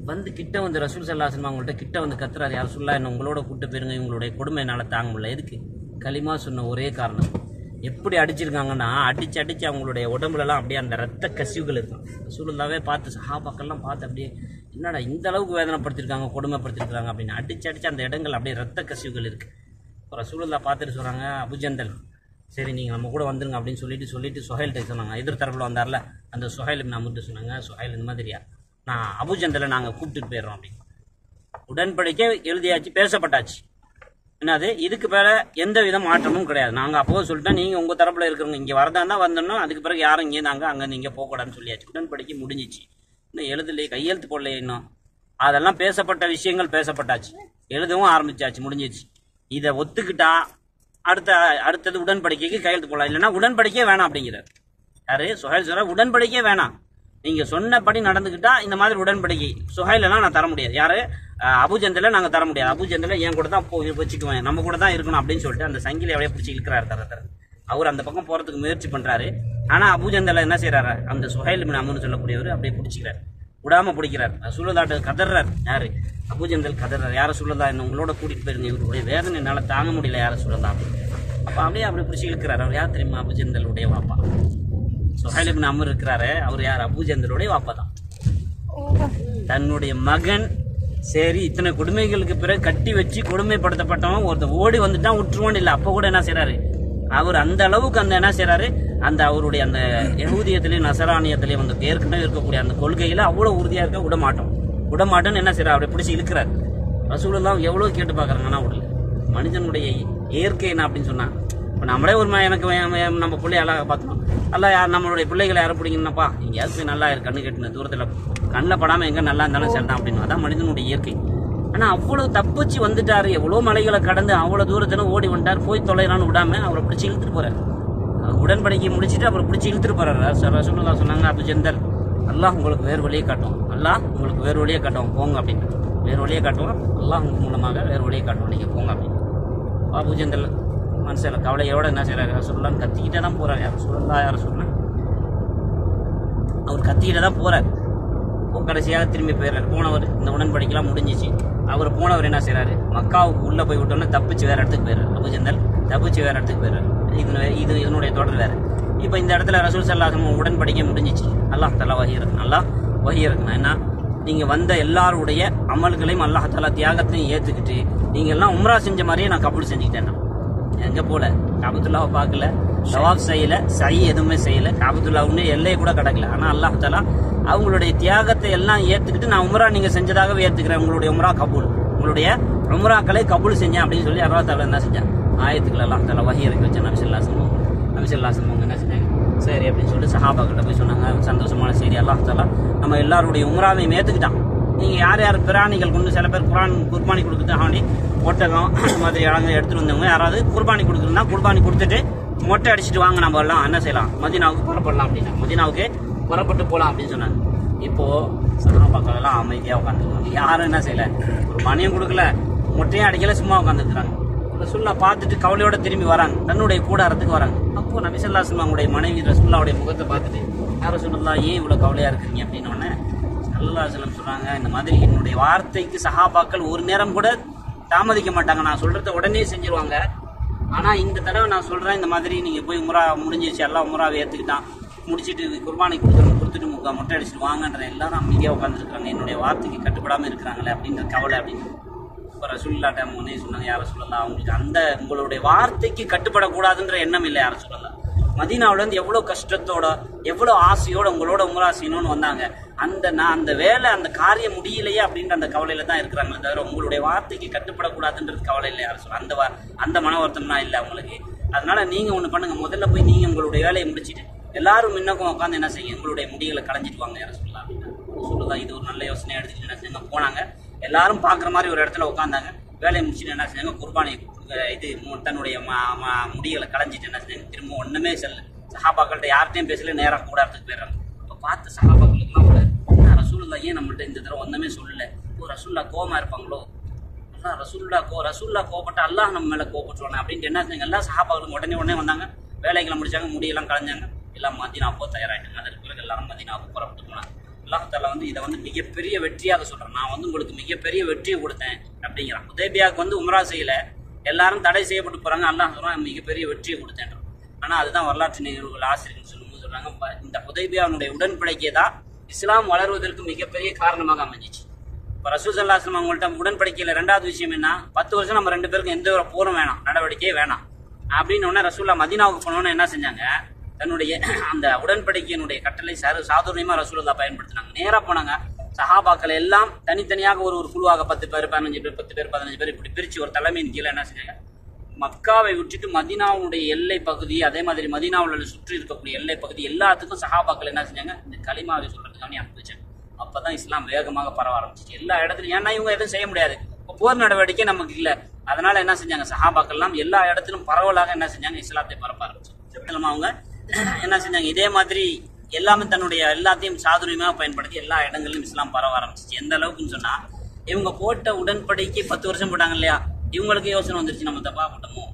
வந்து கிட்ட வந்து ரசூல் சல்லாசன் அவங்கள்ட்ட கிட்ட வந்து கத்துறாரு யார் சொல்லா என்ன உங்களோட கூட்டு போயிருங்க இவங்களுடைய கொடுமை என்னால் தாங்க முடியல எதுக்கு களிமா சொன்ன ஒரே காரணம் எப்படி அடிச்சிருக்காங்கன்னா அடிச்சு அடிச்சு அவங்களுடைய உடம்புலலாம் அப்படியே அந்த ரத்த கசிவுகள் இருக்கும் ரசூலுல்லாவே பார்த்து சஹாபாக்கள்லாம் பார்த்து அப்படியே என்னடா இந்த அளவுக்கு வேதனைப்படுத்திருக்காங்க கொடுமைப்படுத்திருக்காங்க அப்படின்னு அடிச்சு அடிச்சு அந்த இடங்கள் அப்படியே ரத்த கசிவுகள் இருக்கு இப்போ ரசூலுல்லா பார்த்துட்டு சொல்கிறாங்க அபுஜந்தல் சரி நீங்கள் நம்ம கூட வந்துருங்க அப்படின்னு சொல்லிட்டு சொல்லிட்டு சுஹைல்கிட்ட சொன்னாங்க எதிர் தரப்பில் வந்தார்ல அந்த சுஹைல் நம்மகிட்ட சொன்னாங்க சுஹைல் இந்த மாதிரியா நான் அபுஜந்தலை நாங்கள் கூப்பிட்டுட்டு போயிடுறோம் அப்படின்னு உடன்படிக்கை எழுதியாச்சு பேசப்பட்டாச்சு என்னது இதுக்கு மேல எந்த வித மாற்றமும் கிடையாது நாங்க அப்போ சொல்லிட்டோம் நீங்க உங்க தரப்புல இருக்கிறவங்க இங்க வரதா இருந்தா வந்துடணும் அதுக்கு பிறகு யாரும் இங்கே நாங்க அங்க நீங்க போக கூடாதுன்னு சொல்லியாச்சு உடன்படிக்கை முடிஞ்சிச்சு இன்னும் எழுதலையே கையெழுத்து போடலையே இன்னும் அதெல்லாம் பேசப்பட்ட விஷயங்கள் பேசப்பட்டாச்சு எழுதவும் ஆரம்பிச்சாச்சு முடிஞ்சிச்சு இதை ஒத்துக்கிட்டா அடுத்த அடுத்தது உடன்படிக்கைக்கு கையெழுத்து போடலாம் இல்லைன்னா உடன்படிக்கையே வேணாம் அப்படிங்கிறார் யாரு சுஹைல் சொல்ற உடன்படிக்கையே வேணாம் நீங்க சொன்னபடி நடந்துக்கிட்டா இந்த மாதிரி உடன்படிக்கை சுஹைலெல்லாம் நான் தர முடியாது யாரு அஹ், அபுஜந்தில நாங்க தர முடியாது அபுஜந்தில என் கூட தான் போய் வச்சுக்குவேன் நம்ம கூட தான் இருக்கணும் அப்படின்னு சொல்லிட்டு அந்த சங்கிலி அப்படியே பிடிச்சி இழுக்கிறாரு தர தர அவர் அந்த பக்கம் போறதுக்கு முயற்சி பண்றாரு ஆனா அபுஜந்தில என்ன செய்யறாரு அந்த சுஹைல் பின் அமுன்னு சொல்லக்கூடியவர் அப்படியே பிடிச்சிக்கிறார் விடாம பிடிக்கிறார் சுள்ளதாட்டு கதறார் யாரு அபுஜந்தல் கதறார் யார சொல்லதா என்ன உங்களோட கூட்டிட்டு போயிருங்க இவருடைய வேதனை என்னால தாங்க முடியல யார சொல்லதா அப்ப அப்படியே அப்படி பிடிச்சி இழுக்கிறார் அவர் யார் தெரியுமா அபுஜந்தலுடைய வாப்பா சுஹைலிபின் அமர் இருக்கிறாரு அவர் யார் அபூஜந்தருடைய வாப்பா தான் தன்னுடைய மகன் சரி இத்தனை கொடுமைகளுக்கு பிறகு கட்டி வச்சு கொடுமைப்படுத்தப்பட்டவன் ஒருத்தன் ஓடி வந்துட்டான் விட்டுருவான் இல்லை அப்போ கூட என்ன செய்றாரு அவர் அந்த அளவுக்கு அந்த என்ன செய்றாரு அந்த அவருடைய அந்த யகூதியத்திலையும் நசரானியத்திலையும் அந்த ஏற்கனவே இருக்கக்கூடிய அந்த கொள்கையில அவ்வளவு உறுதியா இருக்க விட மாட்டோம் விட மாட்டோம்னு என்ன செய்றாரு அப்படி பிடிச்சி இழுக்கிறார் ரசூலெல்லாம் எவ்வளவு கேட்டு பார்க்கறாங்க ஆனா விடல மனிதனுடைய இயற்கை என்ன அப்படின்னு சொன்னா இப்போ நம்மளே ஒரு ம- எனக்கு என் என் நம்ம பிள்ளைய அழகாக பார்த்தோம் அல்ல யார் நம்மளுடைய பிள்ளைகளை யாரும் பிடிக்கணும்ப்பா எங்கேயாவது போய் நல்லா இருக்கு கண்ணு கட்டின தூரத்தில் கண்ணில் படாமல் எங்கே நல்லா இருந்தாலும் சரிதான் அப்படின்னு அதான் மனிதனுடைய இயற்கை ஆனால் அவ்வளோ தப்பிச்சு வந்துட்டாரு எவ்வளோ மலைகளை கடந்து அவ்வளோ தூரத்தில் ஓடி வந்துட்டார் போய் தொலைறான்னு விடாம அவரை பிடிச்சி இழுத்துட்டு போறாரு அவர் உடன்படிக்கை முடிச்சிட்டு அவரை பிடிச்சி இழுத்துட்டு போறாரு ரசூலுல்லாஹ் சொன்னாங்க அபு ஜந்தல் அல்லாஹ் உங்களுக்கு வேறு வழியை காட்டும் அல்லாஹ் உங்களுக்கு வேறு வழியை காட்டும் போங்க அப்படின்னு வேறு வழியை காட்டுவோம் அல்லாஹ் உங்க மூலமாக வேறு வழியை காட்டுவோம் நீங்கள் போங்க அப்படின்னு அபுஜந்தல் மனசில் கவலையோட என்ன செய்யறாரு சொல்லலான்னு கத்திக்கிட்டே தான் போறாரு யார் சொல்லலாம் யார் சொன்னா அவர் கத்திக்கிட்டே தான் போறாரு இப்போ கடைசியாக திரும்பி போயிடுறாரு போனவர் இந்த உடன்படிக்கைலாம் முடிஞ்சிச்சு அவர் போனவர் என்ன செய்றாரு மக்காவுக்கு உள்ள போய் விட்டோன்னே தப்பிச்சு வேற இடத்துக்கு போயிடுறாரு அபுஜந்தல் தப்பிச்சு வேற இடத்துக்கு போயிடுறாரு இது இது இதனுடைய தொடர் வேற இப்போ இந்த இடத்துல ரசூல் சல்லாஹம் உடன்படிக்கை முடிஞ்சிச்சு அல்லாஹ் தலா வகி இருக்கு அல்லாஹ் வகி இருக்குண்ணா என்ன நீங்க வந்த எல்லாருடைய அமல்களையும் அல்லாஹ் தலா தியாகத்தையும் ஏத்துக்கிட்டு நீங்க எல்லாம் உம்ரா செஞ்ச மாதிரியே நான் கபூல் செஞ்சுக்கிட்டேன் எங்க போல காபத்துல்லாவை பார்க்கல சவாப் செய்யல சை எதுவுமே செய்யல காபத்துல்லா ஒண்ணு எல்லையை கூட கடக்கல ஆனா அல்லாஹ் தலா அவங்களுடைய தியாகத்தை எல்லாம் ஏத்துக்கிட்டு நான் உம்ரா நீங்க செஞ்சதாகவே ஏத்துக்கிறேன் உங்களுடைய உம்ரா கபூல் உங்களுடைய உம்ராக்களை கபூல் செஞ்சேன் அப்படின்னு சொல்லி அல்லாஹ் தலா என்ன செஞ்சான் ஆயத்துக்கள் அல்லாஹ் தலா வகி இறக்கி வச்சேன் நபிசல்லா சொல்லுவோம் நபிசல்லா சொல்லுவாங்க என்ன செஞ்சாங்க சரி அப்படின்னு சொல்லிட்டு சஹாபாக்கிட்ட போய் சொன்னாங்க சந்தோஷமான செய்தி அல்லாஹ் தலா நம்ம எல்லாருடைய உம்ராவையும் ஏத்துக்கிட்டான் நீங்க யார் யார் பிராணிகள் கொண்டு சில பேர் குரான் குர்பானி கொடுக்குறதுக்காக வேண்டி ஒட்டகம் இந்த மாதிரி இழங்க எடுத்துட்டு வந்தவங்க யாராவது குர்பானி கொடுக்குறதுனா குர்பானி கொடுத்துட்டு மொட்டை அடிச்சிட்டு வாங்க நம்ம எல்லாம் என்ன செய்யலாம் மதினாவுக்கு புறப்படலாம் அப்படின்னா மதினாவுக்கு புறப்பட்டு போகலாம் அப்படின்னு சொன்னாங்க இப்போ சஹாபாக்கள் எல்லாம் அமைதியா உட்காந்துருக்காங்க யாரும் என்ன செய்யல ஒரு மணியும் கொடுக்கல மொட்டையும் அடிக்கல சும்மா உட்காந்துருக்காங்க ரசுல்லா பார்த்துட்டு கவலையோட திரும்பி வராங்க தன்னுடைய கூடாரத்துக்கு வராங்க அப்போ நபிசல்லா அவங்களுடைய மனைவி ரசுல்லாவுடைய முகத்தை பார்த்துட்டு யார் சொல்லலாம் ஏன் இவ்வளவு கவலையா இருக்கீங்க அப்படின்னு உடனே சல்லல்லாஹலம் சொல்றாங்க இந்த மாதிரி என்னுடைய வார்த்தைக்கு சஹாபாக்கள் ஒரு நேரம் கூட தாமதிக்க மாட்டாங்க நான் சொல்றத உடனே செஞ்சிருவாங்க ஆனா இந்த தடவை நான் சொல்றேன் இந்த மாதிரி நீங்க போய் உம்ரா முடிஞ்சிருச்சு எல்லாம் உம்ராவை ஏத்துக்கிட்டான் முடிச்சிட்டு குர்பானி கொடுத்துட்டு கொடுத்துட்டு முக்கா முட்டை அடிச்சுட்டு வாங்கன்ற எல்லாரும் அமைதியா உட்காந்துருக்காங்க என்னுடைய வார்த்தைக்கு கட்டுப்படாம இருக்கிறாங்களே அப்படின்ற கவலை அப்படின்னு இப்போ ரசூல்லாட்ட முன்னே சொன்னாங்க யாரை சொல்லலாம் அவங்களுக்கு அந்த உங்களுடைய வார்த்தைக்கு கட்டுப்படக்கூடாதுன்ற எண்ணம் இல்லை யாரை சொல்லலாம் மதீனாவுல இருந்து எவ்வளவு கஷ்டத்தோட எவ்வளவு ஆசையோட உங்களோட உமரா செய்யணும்னு வந்தாங்க அந்த நான் அந்த வேலை அந்த காரியம் முடியலையே அப்படின்ற அந்த கவலையில தான் இருக்கிறாங்களே தவிர உங்களுடைய வார்த்தைக்கு கட்டுப்படக்கூடாதுன்றது கவலை இல்லை யாரும் சொல்ல அந்த வா- அந்த மன வருத்தம்னா இல்லை அவங்களுக்கு அதனால நீங்க ஒண்ணு பண்ணுங்க முதல்ல போய் நீங்க உங்களுடைய வேலையை முடிச்சிட்டு எல்லாரும் முன்னக்கும் உட்காந்து என்ன செய்யுங்க உங்களுடைய முடிகளை களைஞ்சிட்டு வாங்க யாரும் சொல்லலாம் அப்படின்னு சொல்லுதான் இது ஒரு நல்ல யோசனை எடுத்துக்கிட்டு என்ன செஞ்சாங்க போனாங்க எல்லாரும் பார்க்குற மாதிரி ஒரு இடத்துல உட்காந்தாங்க வேலையை முடிச்சுட்டு என்ன செஞ்சாங்க குர்பானி அஹ் இது மு- தன்னுடைய ம- ம- முடிகளை களைஞ்சிட்டு என்ன செஞ்சாங்க திரும்ப ஒண்ணுமே செல்ல சஹாபாக்கள்கிட்ட யார்கிட்டயும் பேசல நேராக கூடாரத்துக்கு போயிடுறாங்க அப்போ பார்த்து சஹாபாக்களுக்குலாம் கூட என்ன ரசூலுல்லா ஏன் நம்மள்ட்ட இந்த தடவை ஒன்றுமே சொல்லல ஓ ரசூல்லா கோவமா இருப்பாங்களோ அல்லாஹ் ரசூல்லா கோ ரசூல்லா கோபப்பட்ட அல்லாஹ் நம்ம மேல கோபப்பட்டுவானே அப்படின்ட்டு என்ன செஞ்சாங்க எல்லா சஹாபாக்களும் உடனே உடனே வந்தாங்க வேலைகளை முடிச்சாங்க முடியெல்லாம் களைஞ்சாங்க எல்லாம் மதினா போ தயாராகிட்டாங்க அதற்கு பிறகு எல்லாரும் மதினாவுக்கு புறப்பட்டு போனாங்க அல்லாஹால வந்து இதை வந்து மிகப்பெரிய வெற்றியாக சொல்றேன் நான் வந்து உங்களுக்கு மிகப்பெரிய வெற்றியை கொடுத்தேன் அப்படிங்கிறான் உதேபியாவுக்கு வந்து உம்ரா செய்யல எல்லாரும் தடை செய்யப்பட்டு போறாங்க அல்லாஹ் சொல்றான் மிகப்பெரிய வெற்றியை கொடுத்தேன் ஆனா அதுதான் வரலாற்று நிகழ்வுகள் ஆசிரியர்கள் சொல்லும்போது சொல்றாங்க ப- இந்த உதேபியாவுடைய உடன்படிக்கை தான் இஸ்லாம் வளர்வதற்கு மிகப்பெரிய காரணமாக அமைஞ்சிச்சு இப்போ ரசூல் சல்லாஸ்லம் அவங்கள்ட்ட உடன்படிக்கையில் ரெண்டாவது விஷயம் என்ன பத்து வருஷம் நம்ம ரெண்டு பேருக்கும் எந்த ஒரு போரும் வேணாம் நடவடிக்கையே வேணாம் அப்படின்னு உடனே ரசூல்லா மதீனாவுக்கு போனோன்னு என்ன செஞ்சாங்க தன்னுடைய அந்த உடன்படிக்கையினுடைய கட்டளை சாரு சாதுரியமா ரசூலுல்லா பயன்படுத்தினாங்க நேரா போனாங்க சஹாபாக்கள் எல்லாம் தனித்தனியாக ஒரு ஒரு குழுவாக பத்து பேர் பதினஞ்சு பேர் பத்து பேர் பதினஞ்சு பேர் இப்படி பிரிச்சு ஒரு தலைமையின் கீழே என்ன செஞ்சாங்க மக்காவை விட்டுட்டு மதீனாவுடைய எல்லை பகுதி அதே மாதிரி மதீனாவுல சுற்றி இருக்கக்கூடிய எல்லை பகுதி எல்லாத்துக்கும் சஹாபாக்கள் என்ன செஞ்சாங்க இந்த களிமாவை சொல்றதுக்காக அனுப்பி வச்சாங்க அப்பதான் இஸ்லாம் வேகமாக பரவ ஆரம்பிச்சிச்சு எல்லா இடத்துலயும் ஏன்னா இவங்க எதுவும் செய்ய முடியாது இப்போ போர் நடவடிக்கை நமக்கு இல்ல அதனால என்ன செஞ்சாங்க சஹாபாக்கள் எல்லாம் எல்லா இடத்திலும் பரவலாக என்ன செஞ்சாங்க இஸ்லாத்தை பரப்ப ஆரம்பிச்சாங்க அவங்க என்ன செஞ்சாங்க இதே மாதிரி எல்லாமே தன்னுடைய எல்லாத்தையும் சாதுரியமாக பயன்படுத்தி எல்லா இடங்களிலும் இஸ்லாம் பரவ ஆரம்பிச்சிச்சு எந்த அளவுக்குன்னு சொன்னா இவங்க போட்ட உடன்படிக்கை பத்து வருஷம் போட்டாங்க இல்லையா இவங்களுக்கு யோசனை வந்துருச்சு நம்ம தப்பா போட்டோமோ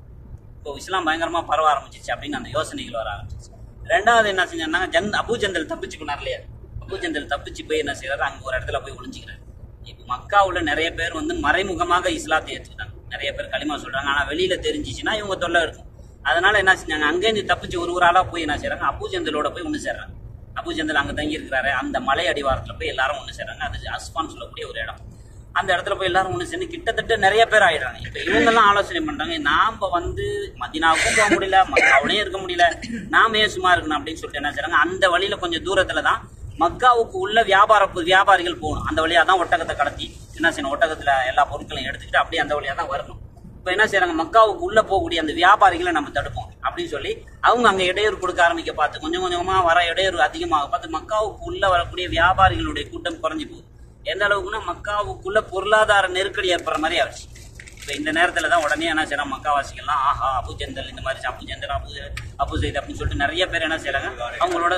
இப்போ இஸ்லாம் பயங்கரமா பரவ ஆரம்பிச்சிச்சு அப்படின்னு அந்த யோசனைகள் வர ஆரம்பிச்சிச்சு ரெண்டாவது என்ன செஞ்சாங்கன்னா ஜன் அபூஜந்தல் தப்பிச்சுக்கினார் இல்லையா அபூஜந்தல் தப்பிச்சு போய் என்ன செய்யறாரு அங்க ஒரு இடத்துல போய் ஒளிஞ்சுக்கிறாரு இப்போ மக்காவுல நிறைய பேர் வந்து மறைமுகமாக இஸ்லாத்தை ஏற்றுக்கிட்டாங்க நிறைய பேர் களிமா சொல்றாங்க ஆனா வெளியில தெரிஞ்சிச்சுன்னா இவங்க தொல்லை இருக்கும் அதனால என்ன செஞ்சாங்க அங்கேருந்து தப்பிச்சு ஒரு ஒரு ஆளா போய் என்ன செய்றாங்க அபூஜந்தலோட போய் ஒன்று சேர்றாங்க அபூஜந்தல் அங்க தங்கி இருக்கிறாரு அந்த மலை அடிவாரத்துல போய் எல்லாரும் ஒன்று சேர்றாங்க அது அஸ்பான் சொல்லக்கூடிய ஒரு இடம் அந்த இடத்துல போய் எல்லாரும் ஒன்று சேர்ந்து கிட்டத்தட்ட நிறைய பேர் ஆயிடுறாங்க இப்போ இவங்கெல்லாம் ஆலோசனை பண்றாங்க நாம வந்து மதினாவுக்கும் போக முடியல மக்காவுலயும் இருக்க முடியல நாம ஏன் சும்மா இருக்கணும் அப்படின்னு சொல்லிட்டு என்ன செய்றாங்க அந்த வழியில கொஞ்சம் தூரத்துல தான் மக்காவுக்கு உள்ள வியாபார வியாபாரிகள் போகணும் அந்த வழியா தான் ஒட்டகத்தை கடத்தி என்ன செய்யணும் ஒட்டகத்துல எல்லா பொருட்களையும் எடுத்துக்கிட்டு அப்படியே அந்த வழியா தான் வரணும் இப்போ என்ன செய்றாங்க மக்காவுக்கு உள்ள போகக்கூடிய அந்த வியாபாரிகளை நம்ம தடுப்போம் அப்படின்னு சொல்லி அவங்க அங்க இடையூறு கொடுக்க ஆரம்பிக்க பார்த்து கொஞ்சம் கொஞ்சமா வர இடையூறு அதிகமாக பார்த்து மக்காவுக்கு உள்ள வரக்கூடிய வியாபாரிகளுடைய கூட்டம் குறைஞ்சு போகுது எந்த அளவுக்குன்னா மக்காவுக்குள்ள பொருளாதார நெருக்கடி ஏற்படுற மாதிரி ஆச்சு இப்போ இந்த நேரத்துல தான் உடனே என்ன செய்யறாங்க மக்காவாசிகள்லாம் ஆஹா அபுஜந்தல் இந்த மாதிரி அபுஜந்தல் அபு அபு செய்து அப்படின்னு சொல்லிட்டு நிறைய பேர் என்ன செய்றாங்க அவங்களோட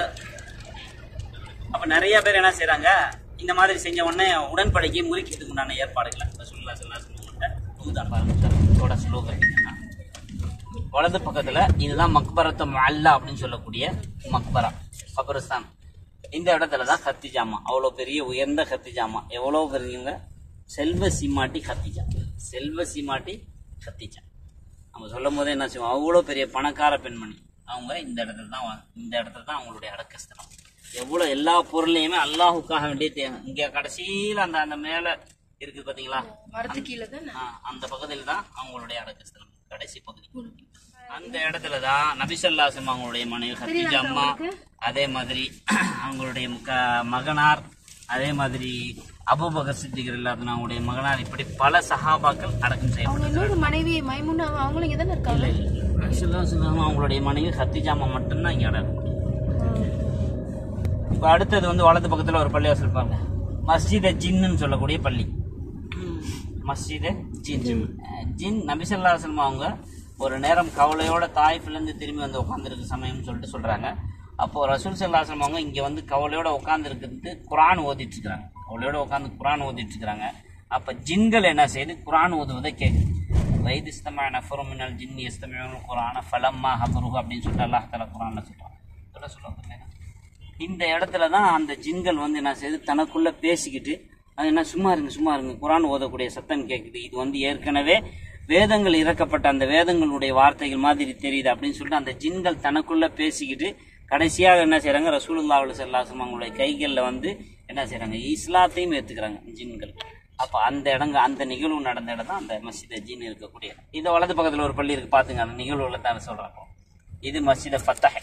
அப்ப நிறைய பேர் என்ன செய்றாங்க இந்த மாதிரி செஞ்ச உடனே உடன்படிக்கை முறிக்கிறதுக்கு உண்டான ஏற்பாடுகளை ரசூலுல்லாஹி ஸல்லல்லாஹு அலைஹி வஸல்லம் தூதான் பாருங்க ஸ்லோகம் என்னன்னா வலது பக்கத்துல இதுதான் மக்பரத்து அல்லா அப்படின்னு சொல்லக்கூடிய மக்பரா கபரஸ்தான் இந்த இடத்துல தான் கத்திஜாமா அவ்வளோ பெரிய உயர்ந்த கத்திஜாமா எவ்வளோ பெரியவங்க செல்வ சீமாட்டி கத்திஜா செல்வ சீமாட்டி கத்திஜா நம்ம சொல்லும் போதே என்ன செய்வோம் அவ்வளோ பெரிய பணக்கார பெண்மணி அவங்க இந்த இடத்துல தான் வா- இந்த இடத்துல தான் அவங்களுடைய அடக்கஸ்தலம் எவ்வளோ எல்லா பொருளையுமே அல்லாஹுக்காக வேண்டிய தே- இங்க கடைசியில அந்த அந்த மேல இருக்குது பாத்தீங்களா மரத்து கீழே தானே ஆ, அந்த பகுதியில் தான் அவங்களுடைய அடக்கஸ்தலம் கடைசி பகுதி அந்த இடத்துல தான் நபிசல்லாசம் அவங்களுடைய மனைவி ஹத்தீஜா அம்மா அதே மாதிரி அவங்களுடைய முக்க- மகனார் அதே மாதிரி அபூபக்கர் சித்திகர் இல்லாத அவங்களுடைய மகனார் இப்படி பல சஹாபாக்கள் அடக்கம் அவங்க செய்யப்பட்டாங்க இன்னொரு மனைவி மைமுனா அவங்களும் இங்கே தானே இருக்காங்க இல்லை இல்லை நபிசல்லாசம் அவங்களுடைய மனைவி ஹத்தீஜா அம்மா மட்டும்தான் இங்கே அடக்கம் இப்போ அடுத்தது வந்து வலது பக்கத்தில் ஒரு பள்ளிவாசல் பாருங்க மஸ்ஜித ஜின்னு சொல்லக்கூடிய பள்ளி மஸ்ஜித ஜின் ஜின் நபிசல்லாசலம் அவங்க ஒரு நேரம் கவலையோட தாய்ஃபிலேருந்து திரும்பி வந்து உட்காந்துருக்க சமயம்னு சொல்லிட்டு சொல்றாங்க அப்போ ரசூல் சல்லாசலம் அவங்க இங்க வந்து கவலையோட உட்காந்துருக்கிறது குரான் ஓதிட்டு இருக்கிறாங்க கவலையோட உட்காந்து குரான் ஓதிட்டு இருக்கிறாங்க அப்ப ஜின்கள் என்ன செய்யுது குரான் ஓதுவதை கேட்குது வைத் இஸ்தமான நஃபருமினல் ஜின் இஸ்தமான குரான ஃபலம்மா ஹபருஹு அப்படின்னு சொல்லிட்டு அல்லாஹ் தலா குரான்ல சொல்றான் சொல்ல சொல்லுவாங்க இந்த இடத்துல தான் அந்த ஜின்கள் வந்து என்ன செய்யுது தனக்குள்ள பேசிக்கிட்டு அது என்ன சும்மா இருங்க சும்மா இருங்க குரான் ஓதக்கூடிய சத்தம் கேட்குது இது வந்து ஏற்கனவே வேதங்கள் இறக்கப்பட்ட அந்த வேதங்களுடைய வார்த்தைகள் மாதிரி தெரியுது அப்படின்னு சொல்லிட்டு அந்த ஜின்கள் தனக்குள்ள பேசிக்கிட்டு கடைசியாக என்ன செய்றாங்க ரசூலுல்லாஹி ஸல்லல்லாஹு அவங்களுடைய கைகளில் வந்து என்ன செய்றாங்க இஸ்லாத்தையும் ஏத்துக்கிறாங்க ஜின்கள் அப்ப அந்த இடங்க அந்த நிகழ்வு நடந்த இடம் தான் அந்த மஸ்ஜித ஜின் இருக்கக்கூடிய இடம். இது வலது பக்கத்துல ஒரு பள்ளி இருக்கு பாத்துங்க அந்த நிகழ்வுல தான் சொல்றாங்க இது மஸ்ஜித ஃபத்தஹ்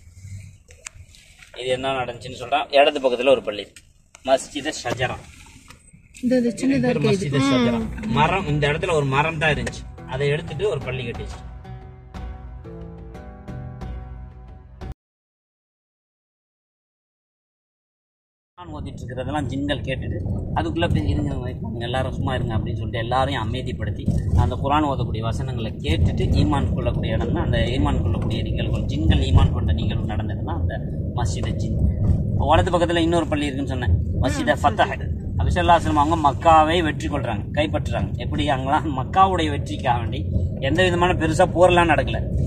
இது என்ன நடந்துச்சுன்னு சொல்றா இடது பக்கத்துல ஒரு பள்ளி மஸ்ஜித ஷஜரா இந்த இது சின்னதா பேர் மஸ்ஜித ஷஜரா மரம் இந்த இடத்துல ஒரு மரம் தான் இருந்துச்சு அதை எடுத்துட்டு ஒரு பள்ளி கட்டிச்சு குர்ஆன் ஓதிட்டு இருக்கிறதெல்லாம் ஜின்கள் கேட்டுட்டு அதுக்குள்ள போய் இருங்க இருங்க, எல்லாரும் சும்மா இருங்க அப்படின்னு சொல்லிட்டு எல்லாரையும் அமைதிப்படுத்தி அந்த குரான் ஓதக்கூடிய வசனங்களை கேட்டுட்டு ஈமான் கொள்ளக்கூடிய இடம் தான் அந்த ஈமான் கொள்ளக்கூடிய நிகழ்வுகள் ஜின்கள் ஈமான் கொண்ட நிகழ்வு நடந்தது தான் அந்த மஸ்ஜித ஜின் வலது பக்கத்துல இன்னொரு பள்ளி இருக்குன்னு சொன்னேன் மஸ்ஜித ஃபத்தஹ் அபிசல்லாஸ்லம் அவங்க மக்காவை வெற்றி கொள்றாங்க கைப்பற்றுறாங்க எப்படி அங்கெல்லாம் மக்காவுடைய வெற்றிக்காக வேண்டி எந்த விதமான பெருசா போரெல்லாம் நடக்கல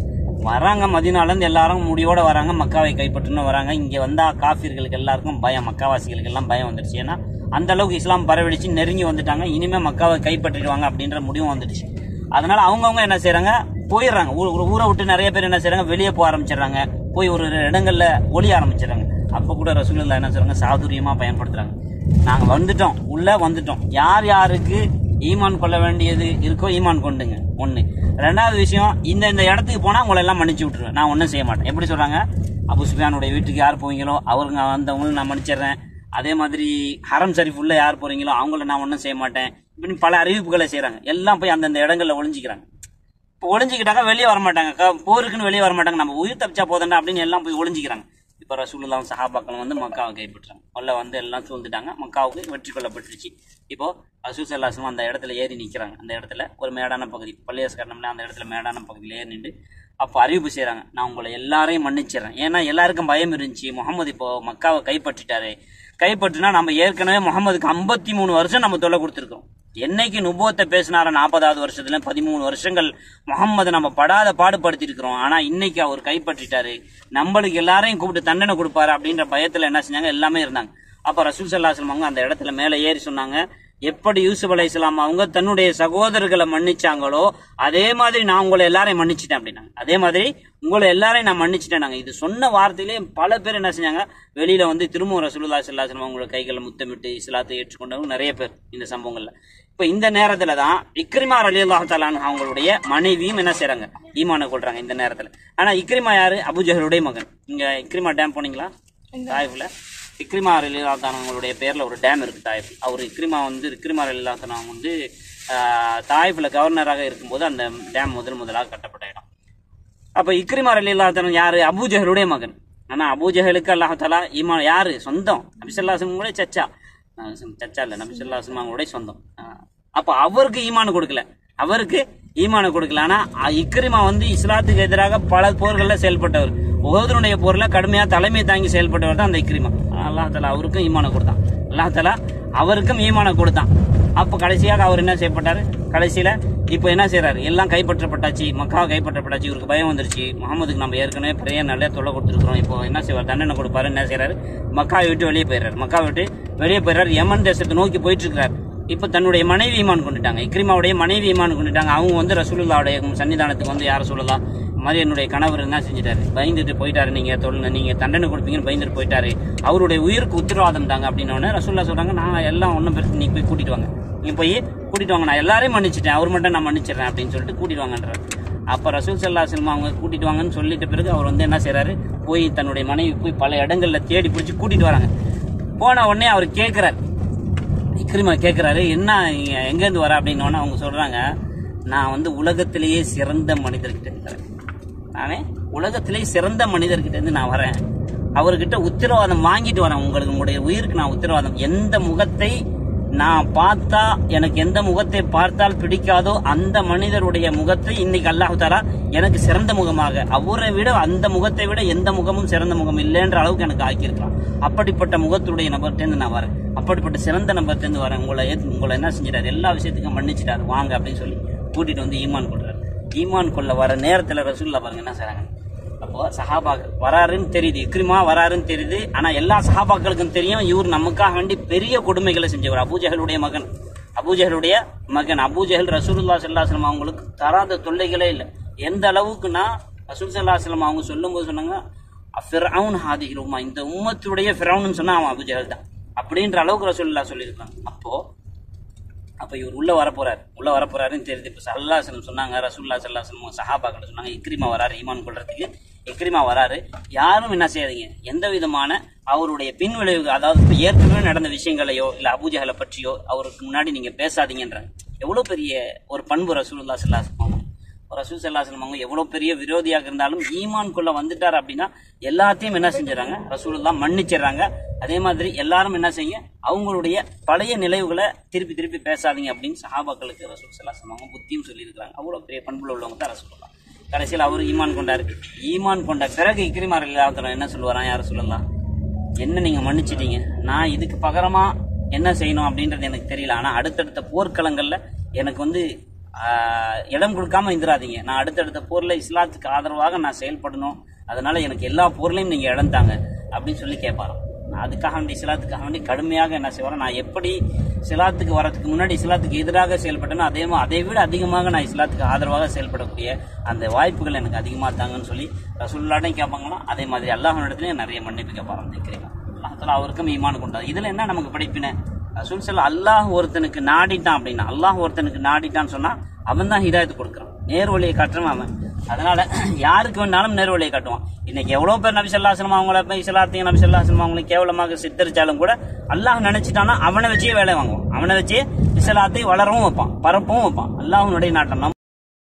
வராங்க மதினால இருந்து எல்லாரும் முடிவோட வராங்க மக்காவை கைப்பற்றணும் வராங்க இங்க வந்தா காஃபிர்களுக்கு எல்லாருக்கும் பயம் மக்காவாசிகளுக்கு எல்லாம் பயம் வந்துடுச்சு ஏன்னா அந்த அளவுக்கு இஸ்லாம் பரவடிச்சு நெருங்கி வந்துட்டாங்க இனிமே மக்காவை கைப்பற்றிடுவாங்க அப்படின்ற முடிவும் வந்துடுச்சு அதனால அவங்கவுங்க என்ன செய்றாங்க போயிடுறாங்க ஊர் ஒரு ஊரை விட்டு நிறைய பேர் என்ன செய்றாங்க வெளியே போக ஆரம்பிச்சிடுறாங்க போய் ஒரு இடங்கள்ல ஒளிய ஆரம்பிச்சிடுறாங்க அப்ப கூட ரசூலுல்லாஹ் என்ன செய்றாங்க சாதுரியமா பயன்படுத்துறாங்க நாங்க வந்துட்டோம் உள்ள வந்துட்டோம் யார் யாருக்கு ஈமான் கொள்ள வேண்டியது இருக்கோ ஈமான் கொண்டுங்க ஒண்ணு ரெண்டாவது விஷயம் இந்த இந்த இடத்துக்கு போனா உங்களை எல்லாம் மன்னிச்சு விட்டுருவேன் நான் ஒன்றும் செய்ய மாட்டேன் எப்படி சொல்றாங்க அபு சுஃபியானுடைய வீட்டுக்கு யார் போவீங்களோ அவருங்க வந்தவங்களும் நான் மன்னிச்சிடுறேன் அதே மாதிரி ஹரம் ஷரீஃப் உள்ள யார் போறீங்களோ அவங்கள நான் ஒன்றும் செய்ய மாட்டேன் இப்படி பல அறிவிப்புகளை செய்றாங்க எல்லாம் போய் அந்தந்த இடங்கள்ல ஒளிஞ்சிக்கிறாங்க இப்போ ஒளிஞ்சிக்கிட்டாங்க வெளியே வர மாட்டாங்க க- போருக்குன்னு வெளியே வர மாட்டாங்க நம்ம உயிர் தப்பிச்சா போதண்டா அப்படின்னு எல்லாம் போய் ஒளிஞ்சிக்கிறாங்க இப்போ ரசூலுல்லாஹ் சஹாபாக்கள் வந்து மக்காவை கைப்பற்றாங்க உள்ள வந்து எல்லாம் சூழ்ந்துட்டாங்க மக்காவுக்கு வெற்றி கொள்ளப்பட்டுருச்சு இப்போ ரசூல் சல்லாஸ்லாம் அந்த இடத்துல ஏறி நிற்கிறாங்க அந்த இடத்துல ஒரு மேடான பகுதி பள்ளியாஸ் கரணம்ல அந்த இடத்துல மேடான பகுதியில் ஏறி நின்று அப்போ அறிவிப்பு செய்கிறாங்க நான் உங்களை எல்லாரையும் மன்னிச்சிடுறேன் ஏன்னா எல்லாருக்கும் பயம் இருந்துச்சு முகமது இப்போ மக்காவை கைப்பற்றிட்டாரு கைப்பற்றினா நம்ம ஏற்கனவே முகமதுக்கு ஐம்பத்தி மூணு வருஷம் நம்ம தொல்லை கொடுத்துருக்கோம் என்னைக்கு நுபுவத்தை பேசினாரோ நாற்பதாவது வருஷத்துல பதிமூணு வருஷங்கள் முகம்மது நம்ம படாத பாடுபடுத்தி இருக்கிறோம் ஆனா இன்னைக்கு அவர் கைப்பற்றிட்டாரு நம்மளுக்கு எல்லாரையும் கூப்பிட்டு தண்டனை கொடுப்பாரு அப்படின்ற பயத்துல என்ன செஞ்சாங்க எல்லாமே இருந்தாங்க அப்ப ரசூல் சல்லாஸ்லம் அவங்க அந்த இடத்துல மேலே ஏறி சொன்னாங்க எப்படி யூசுப் அலை இஸ்லாம் அவங்க தன்னுடைய சகோதரர்களை மன்னிச்சாங்களோ அதே மாதிரி நான் உங்களை எல்லாரையும் மன்னிச்சிட்டேன் அப்படின்னாங்க அதே மாதிரி உங்களை எல்லாரையும் நான் மன்னிச்சிட்டேன் நாங்க இது சொன்ன வார்த்தையிலே பல பேர் என்ன செஞ்சாங்க வெளியில வந்து திரும்பவும் ரசூலுல்லாஹி ஸல்லல்லாஹு அலைஹி அவங்களோட கைகளை முத்தமிட்டு இஸ்லாத்தை ஏற்றுக்கொண்டவங்க நிறைய பேர் இந்த சம்பவங்கள்ல இப்ப இந்த நேரத்துல தான் இக்ரிமா அலி அல்லாஹாலான் அவங்களுடைய மனைவியும் என்ன செய்றாங்க ஈமான கொள்றாங்க இந்த நேரத்துல ஆனா இக்ரிமா யாரு அபுஜஹலுடைய மகன் இங்க இக்ரிமா டேம் போனீங்களா தாய்ஃப்ல இக்ரிமா அலி அவங்களுடைய பேர்ல ஒரு டேம் இருக்கு தாய்ஃப் அவர் இக்ரிமா வந்து இக்ரிமா அலி அவங்க வந்து ஆஹ், தாய்ஃப்ல கவர்னராக இருக்கும்போது அந்த டேம் முதல் முதலாக கட்டப்பட்ட இடம் அப்ப இக்ரிமா அலி அல்லாத்தனம் யாரு அபூஜஹலுடைய மகன் ஆனா அபூஜஹலுக்கு அல்லாஹாலா ஈமான் யாரு சொந்தம் நபிசல்லாசம் கூட சச்சா அஹ் சச்சா இல்ல நபிசல்லாசம் அவங்களுடைய சொந்தம் அஹ் அப்ப அவருக்கு ஈமான் கொடுக்கல அவருக்கு ஈமான் கொடுக்கல ஆனா அ- இக்ரிமா வந்து இஸ்லாத்துக்கு எதிராக பல போர்கள்ல செயல்பட்டவர் உகதனுடைய போர்ல கடுமையா தலைமை தாங்கி செயல்பட்டவர் தான் அந்த இக்ரிமா அல்லாஹ் தாலா அவருக்கும் ஈமானை கொடுத்தான் அல்லாஹ் தாலா அவருக்கும் ஈமானை கொடுத்தான் அப்ப கடைசியாக அவர் என்ன செய்யப்பட்டாரு கடைசியில இப்போ என்ன செய்றாரு எல்லாம் கைப்பற்றப்பட்டாச்சு மக்கா கைப்பற்றப்பட்டாச்சு இவருக்கு பயம் வந்துருச்சு முகமதுக்கு நம்ம ஏற்கனவே பெரிய நல்ல தொல்லை கொடுத்துருக்கோம் இப்போ என்ன செய்வார் தண்டனை கொடுப்பாரு என்ன செய்றாரு மக்காவை விட்டு வெளியே போயிடுறாரு மக்காவை விட்டு வெளியே போயிடுறாரு யமன் தேசத்தை நோக்கி போயிட்டு இருக்கிறார் இப்போ தன்னுடைய மனைவி ஈமான் கொண்டுட்டாங்க இக்ரிமாவுடைய மனைவி ஈமான் கொண்டுட்டாங்க அவங்க வந்து ரசூலுல்லாவுடைய சன்னிதானத்துக்கு வந்து யார சொல்லலாம் இந்த மாதிரி என்னுடைய கணவர் என்ன செஞ்சிட்டாரு பயந்துட்டு போயிட்டாரு நீங்க தொழில் நீங்க தண்டனை கொடுப்பீங்கன்னு பயந்துட்டு போயிட்டாரு அவருடைய உயிருக்கு உத்தரவாதம் தாங்க அப்படின்னு ரசூல்லா சொல்றாங்க நான் எல்லாம் ஒன்றும் பெருசு நீ போய் கூட்டிட்டு வாங்க நீ போய் கூட்டிட்டு வாங்க நான் எல்லாரையும் மன்னிச்சிட்டேன் அவர் மட்டும் நான் மன்னிச்சிடுறேன் அப்படின்னு சொல்லிட்டு கூட்டிட்டு வாங்கன்றாரு அப்ப ரசூல் சல்லா சினிமா அவங்க கூட்டிட்டு வாங்கன்னு சொல்லிட்ட பிறகு அவர் வந்து என்ன செய்றாரு போய் தன்னுடைய மனைவி போய் பல இடங்கள்ல தேடி பிடிச்சி கூட்டிட்டு வராங்க போன உடனே அவர் கேட்கிறார் இக்ரிமா கேட்குறாரு என்ன நீங்க எங்கேருந்து வர அப்படின்னோடனே அவங்க சொல்றாங்க நான் வந்து உலகத்திலேயே சிறந்த மனிதர்கிட்ட இருக்கிறேன் நானே உலகத்திலேயே சிறந்த மனிதர்கிட்ட இருந்து நான் வரேன் அவர்கிட்ட உத்தரவாதம் வாங்கிட்டு வரேன் உங்களுக்கு உங்களுடைய உயிருக்கு நான் உத்தரவாதம் எந்த முகத்தை நான் பார்த்தா எனக்கு எந்த முகத்தை பார்த்தால் பிடிக்காதோ அந்த மனிதருடைய முகத்தை இன்னைக்கு அல்லாஹ் தாலா எனக்கு சிறந்த முகமாக அவரை விட அந்த முகத்தை விட எந்த முகமும் சிறந்த முகம் இல்லைன்ற அளவுக்கு எனக்கு ஆக்கியிருக்கலாம் அப்படிப்பட்ட முகத்துடைய நபர்கிட்டேருந்து நான் வரேன் அப்படிப்பட்ட சிறந்த நபர்கிட்டேருந்து வரேன் உங்களை ஏத்து- உங்களை என்ன செஞ்சிட்டாரு எல்லா விஷயத்துக்கும் மன்னிச்சிட்டாரு வாங்க அப்படின்னு சொல்லி கூட்டிட்டு வந்து ஈமான் கொள்றாரு ஈமான் கொள்ள வர நேரத்துல ரசூல்லா பாருங்க என்ன செய்றாங்க அப்போ சஹாபாக்கள் வராருன்னு தெரியுது இக்ரிமா வராருன்னு தெரியுது ஆனா எல்லா சஹாபாக்களுக்கும் தெரியும் இவர் நமக்காக வேண்டி பெரிய கொடுமைகளை செஞ்சவர் அபூஜஹலுடைய மகன் அபூஜஹலுடைய மகன் அபூஜஹல் ரசூலுல்லா ஸல்லல்லாஹு அவங்களுக்கு தராத தொல்லைகளே இல்லை எந்த அளவுக்குன்னா ரசூல் ஸல்லல்லாஹு அவங்க சொல்லும்போது சொன்னாங்க ஃபிரௌன் ஹாதிஹில் உம்மா இந்த உம்மத்துடைய ஃபிரௌன்னு சொன்னா அவன் அபூஜஹல் தான் அப்படின்ற அளவுக்கு ரசூலுல்லா சொல்லியிருக்காங்க அப்போ அப்ப இவர் உள்ள வரப்போறாரு உள்ள வரப்போறாருன்னு தெரியுது இப்ப சல்லாசனம் சொன்னாங்க ரசூல்லா சல்லாசனம் சஹாபாக்கள் சொன்னாங்க இக்ரிமா வராரு ஈமான் கொள்றதுக்கு இக்ரிமா வராரு யாரும் என்ன செய்யாதீங்க எந்த விதமான அவருடைய பின் விளைவு அதாவது இப்ப ஏற்கனவே நடந்த விஷயங்களையோ இல்ல அபூஜஹலை பற்றியோ அவருக்கு முன்னாடி நீங்க பேசாதீங்கன்றாங்க எவ்வளவு பெரிய ஒரு பண்பு ரசூலுல்லா சல்லாசனம் ரசூல் சல்லாஹம் அவங்க எவ்வளவு பெரிய விரோதியாக இருந்தாலும் ஈமான் கொள்ள வந்துட்டார் அப்படின்னா எல்லாத்தையும் என்ன செஞ்சுறாங்க ரசூலுல்லா மன்னிச்சிடுறாங்க அதே மாதிரி எல்லாரும் என்ன செய்யுங்க அவங்களுடைய பழைய நினைவுகளை திருப்பி திருப்பி பேசாதீங்க அப்படின்னு சஹாபாக்களுக்கு ரசூல் சல்லாஹம் அவங்க புத்தியும் சொல்லியிருக்காங்க அவ்வளவு பெரிய பண்புல உள்ளவங்க தான் ரசூலுல்லா கடைசியில் அவர் ஈமான் கொண்டாரு ஈமான் கொண்ட பிறகு இக்ரிமார் இல்லாதவன் என்ன சொல்லுவாராம் யார் சொல்லலாம் என்ன நீங்க மன்னிச்சிட்டீங்க நான் இதுக்கு பகரமா என்ன செய்யணும் அப்படின்றது எனக்கு தெரியல ஆனா அடுத்தடுத்த போர்க்களங்கள்ல எனக்கு வந்து ஆஹ், இடம் கொடுக்காம இருந்துடாதீங்க நான் அடுத்தடுத்த போரில் இஸ்லாத்துக்கு ஆதரவாக நான் செயல்படணும் அதனால எனக்கு எல்லா போர்லையும் நீங்கள் இடம் தாங்க அப்படின்னு சொல்லி கேட்பாராம் நான் அதுக்காக வேண்டி இஸ்லாத்துக்காக வேண்டி கடுமையாக என்ன செய்வாரோ நான் எப்படி இஸ்லாத்துக்கு வரதுக்கு முன்னாடி இஸ்லாத்துக்கு எதிராக செயல்பட்டேனோ அதே மா- அதை விட அதிகமாக நான் இஸ்லாத்துக்கு ஆதரவாக செயல்படக்கூடிய அந்த வாய்ப்புகள் எனக்கு அதிகமாக தாங்கன்னு சொல்லி ரசூல்லாட்டையும் கேட்பாங்களாம் அதே மாதிரி அல்லாஹ்விடத்துலையும் நிறைய மன்னிப்பு கேட்பாராம் திக்கிறேன் அல்லாஹால அவருக்கும் ஈமான் கொண்டாது இதுல என்ன நமக்கு படிப்பின ரசூல் சொல்ல அல்லாஹ் ஒருத்தனுக்கு நாடிட்டான் அப்படின்னா அல்லாஹ் ஒருத்தனுக்கு நாடிட்டான்னு சொன்னா அவன் தான் ஹிதாயத்து கொடுக்குறான் நேர் வழியை காட்டுறவன் அவன் அதனால யாருக்கு வேணாலும் நேர் வழியை காட்டுவான் இன்னைக்கு எவ்வளவு பேர் நபி சொல்லாசலம் அவங்கள போய் இஸ்லாத்தையும் நபி சொல்லாசலம் அவங்களை கேவலமாக சித்தரிச்சாலும் கூட அல்லாஹ் நினைச்சிட்டானா அவனை வச்சே வேலை வாங்குவான் அவனை வச்சே இஸ்லாத்தை வளரவும் வைப்பான் பரப்பவும் வைப்பான் அல்லாஹ்வுடைய நாட்டம் நம்ம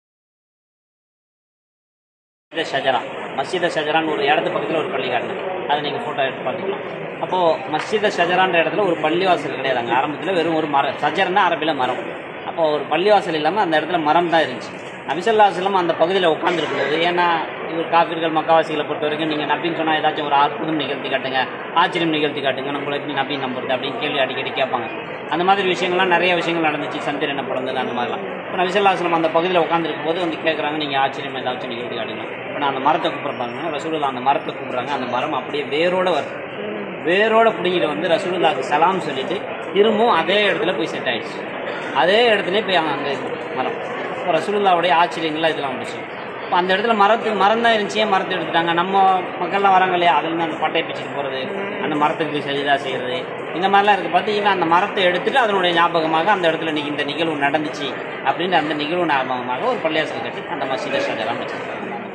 மஸ்ஜித ஷஜரா மஸ்ஜித ஷஜரான்னு ஒரு இடத்து பக்கத்தில் ஒரு பள்ளி காட்டினது அதை நீங்கள் ஃபோட்டோ எடுத்து பார்த்துக்கலாம் அப்போது மஸ்ஜித ஷஜரான்ற இடத்துல ஒரு பள்ளிவாசல் கிடையாது அங்கே ஆரம்பத்தில் வெறும் ஒரு மரம் ஷஜர்னா அரபியில் மரம் அப்போ ஒரு பள்ளிவாசல் இல்லாமல் அந்த இடத்துல மரம் தான் இருந்துச்சு நபிசல்லா செல்லம் அந்த பகுதியில் உட்காந்துருக்கும்போது ஏன்னா இவர் காஃபிர்கள் மக்காவாசிகளை பொறுத்த வரைக்கும் நீங்கள் நபின்னு சொன்னால் ஏதாச்சும் ஒரு அற்புதம் நிகழ்த்தி காட்டுங்க ஆச்சரியம் நிகழ்த்தி காட்டுங்க நம்மள எப்படி நபி நம்புறது அப்படின்னு கேள்வி அடிக்கடி கேட்பாங்க அந்த மாதிரி விஷயங்கள்லாம் நிறைய விஷயங்கள் நடந்துச்சு சந்திரனை பிறந்தது அந்த மாதிரிலாம் இப்போ நபிசல்லாஸ்லம் அந்த பகுதியில் உட்காந்துருக்கும் போது வந்து கேட்குறாங்க நீங்கள் ஆச்சரியம் ஏதாச்சும் நிகழ்த்தி காட்டுங்க இப்போ நான் அந்த மரத்தை கூப்பிட்றாங்க ரசூலுல்லா அந்த மரத்தை கூப்பிட்றாங்க அந்த மரம் அப்படியே வேரோட வருது வேரோட பிடிங்கிட்டு வந்து ரசூலுல்லாக்கு சலாம் சொல்லிட்டு திரும்பவும் அதே இடத்துல போய் செட் ஆயிடுச்சு அதே இடத்துல போய் அங்கே அங்கே மரம் இப்போ ரசூலுல்லாவுடைய ஆச்சரியங்கள்லாம் இதெல்லாம் வந்துச்சு இப்போ அந்த இடத்துல மரத்துக்கு மரம் தான் இருந்துச்சு ஏன் மரத்தை எடுத்துட்டாங்க நம்ம மக்கள்லாம் வராங்க இல்லையா அதுலேருந்து அந்த பட்டையை பிச்சுட்டு போகிறது அந்த மரத்துக்கு போய் சரிதா செய்கிறது இந்த மாதிரிலாம் இருக்குது பார்த்து இவன் அந்த மரத்தை எடுத்துட்டு அதனுடைய ஞாபகமாக அந்த இடத்துல இன்னைக்கு இந்த நிகழ்வு நடந்துச்சு அப்படின்ற அந்த நிகழ்வு ஞாபகமாக ஒரு பள்ளியாசல் கட்டி அந்த மசீத ஷஜராம் வச்சிருக்காங்க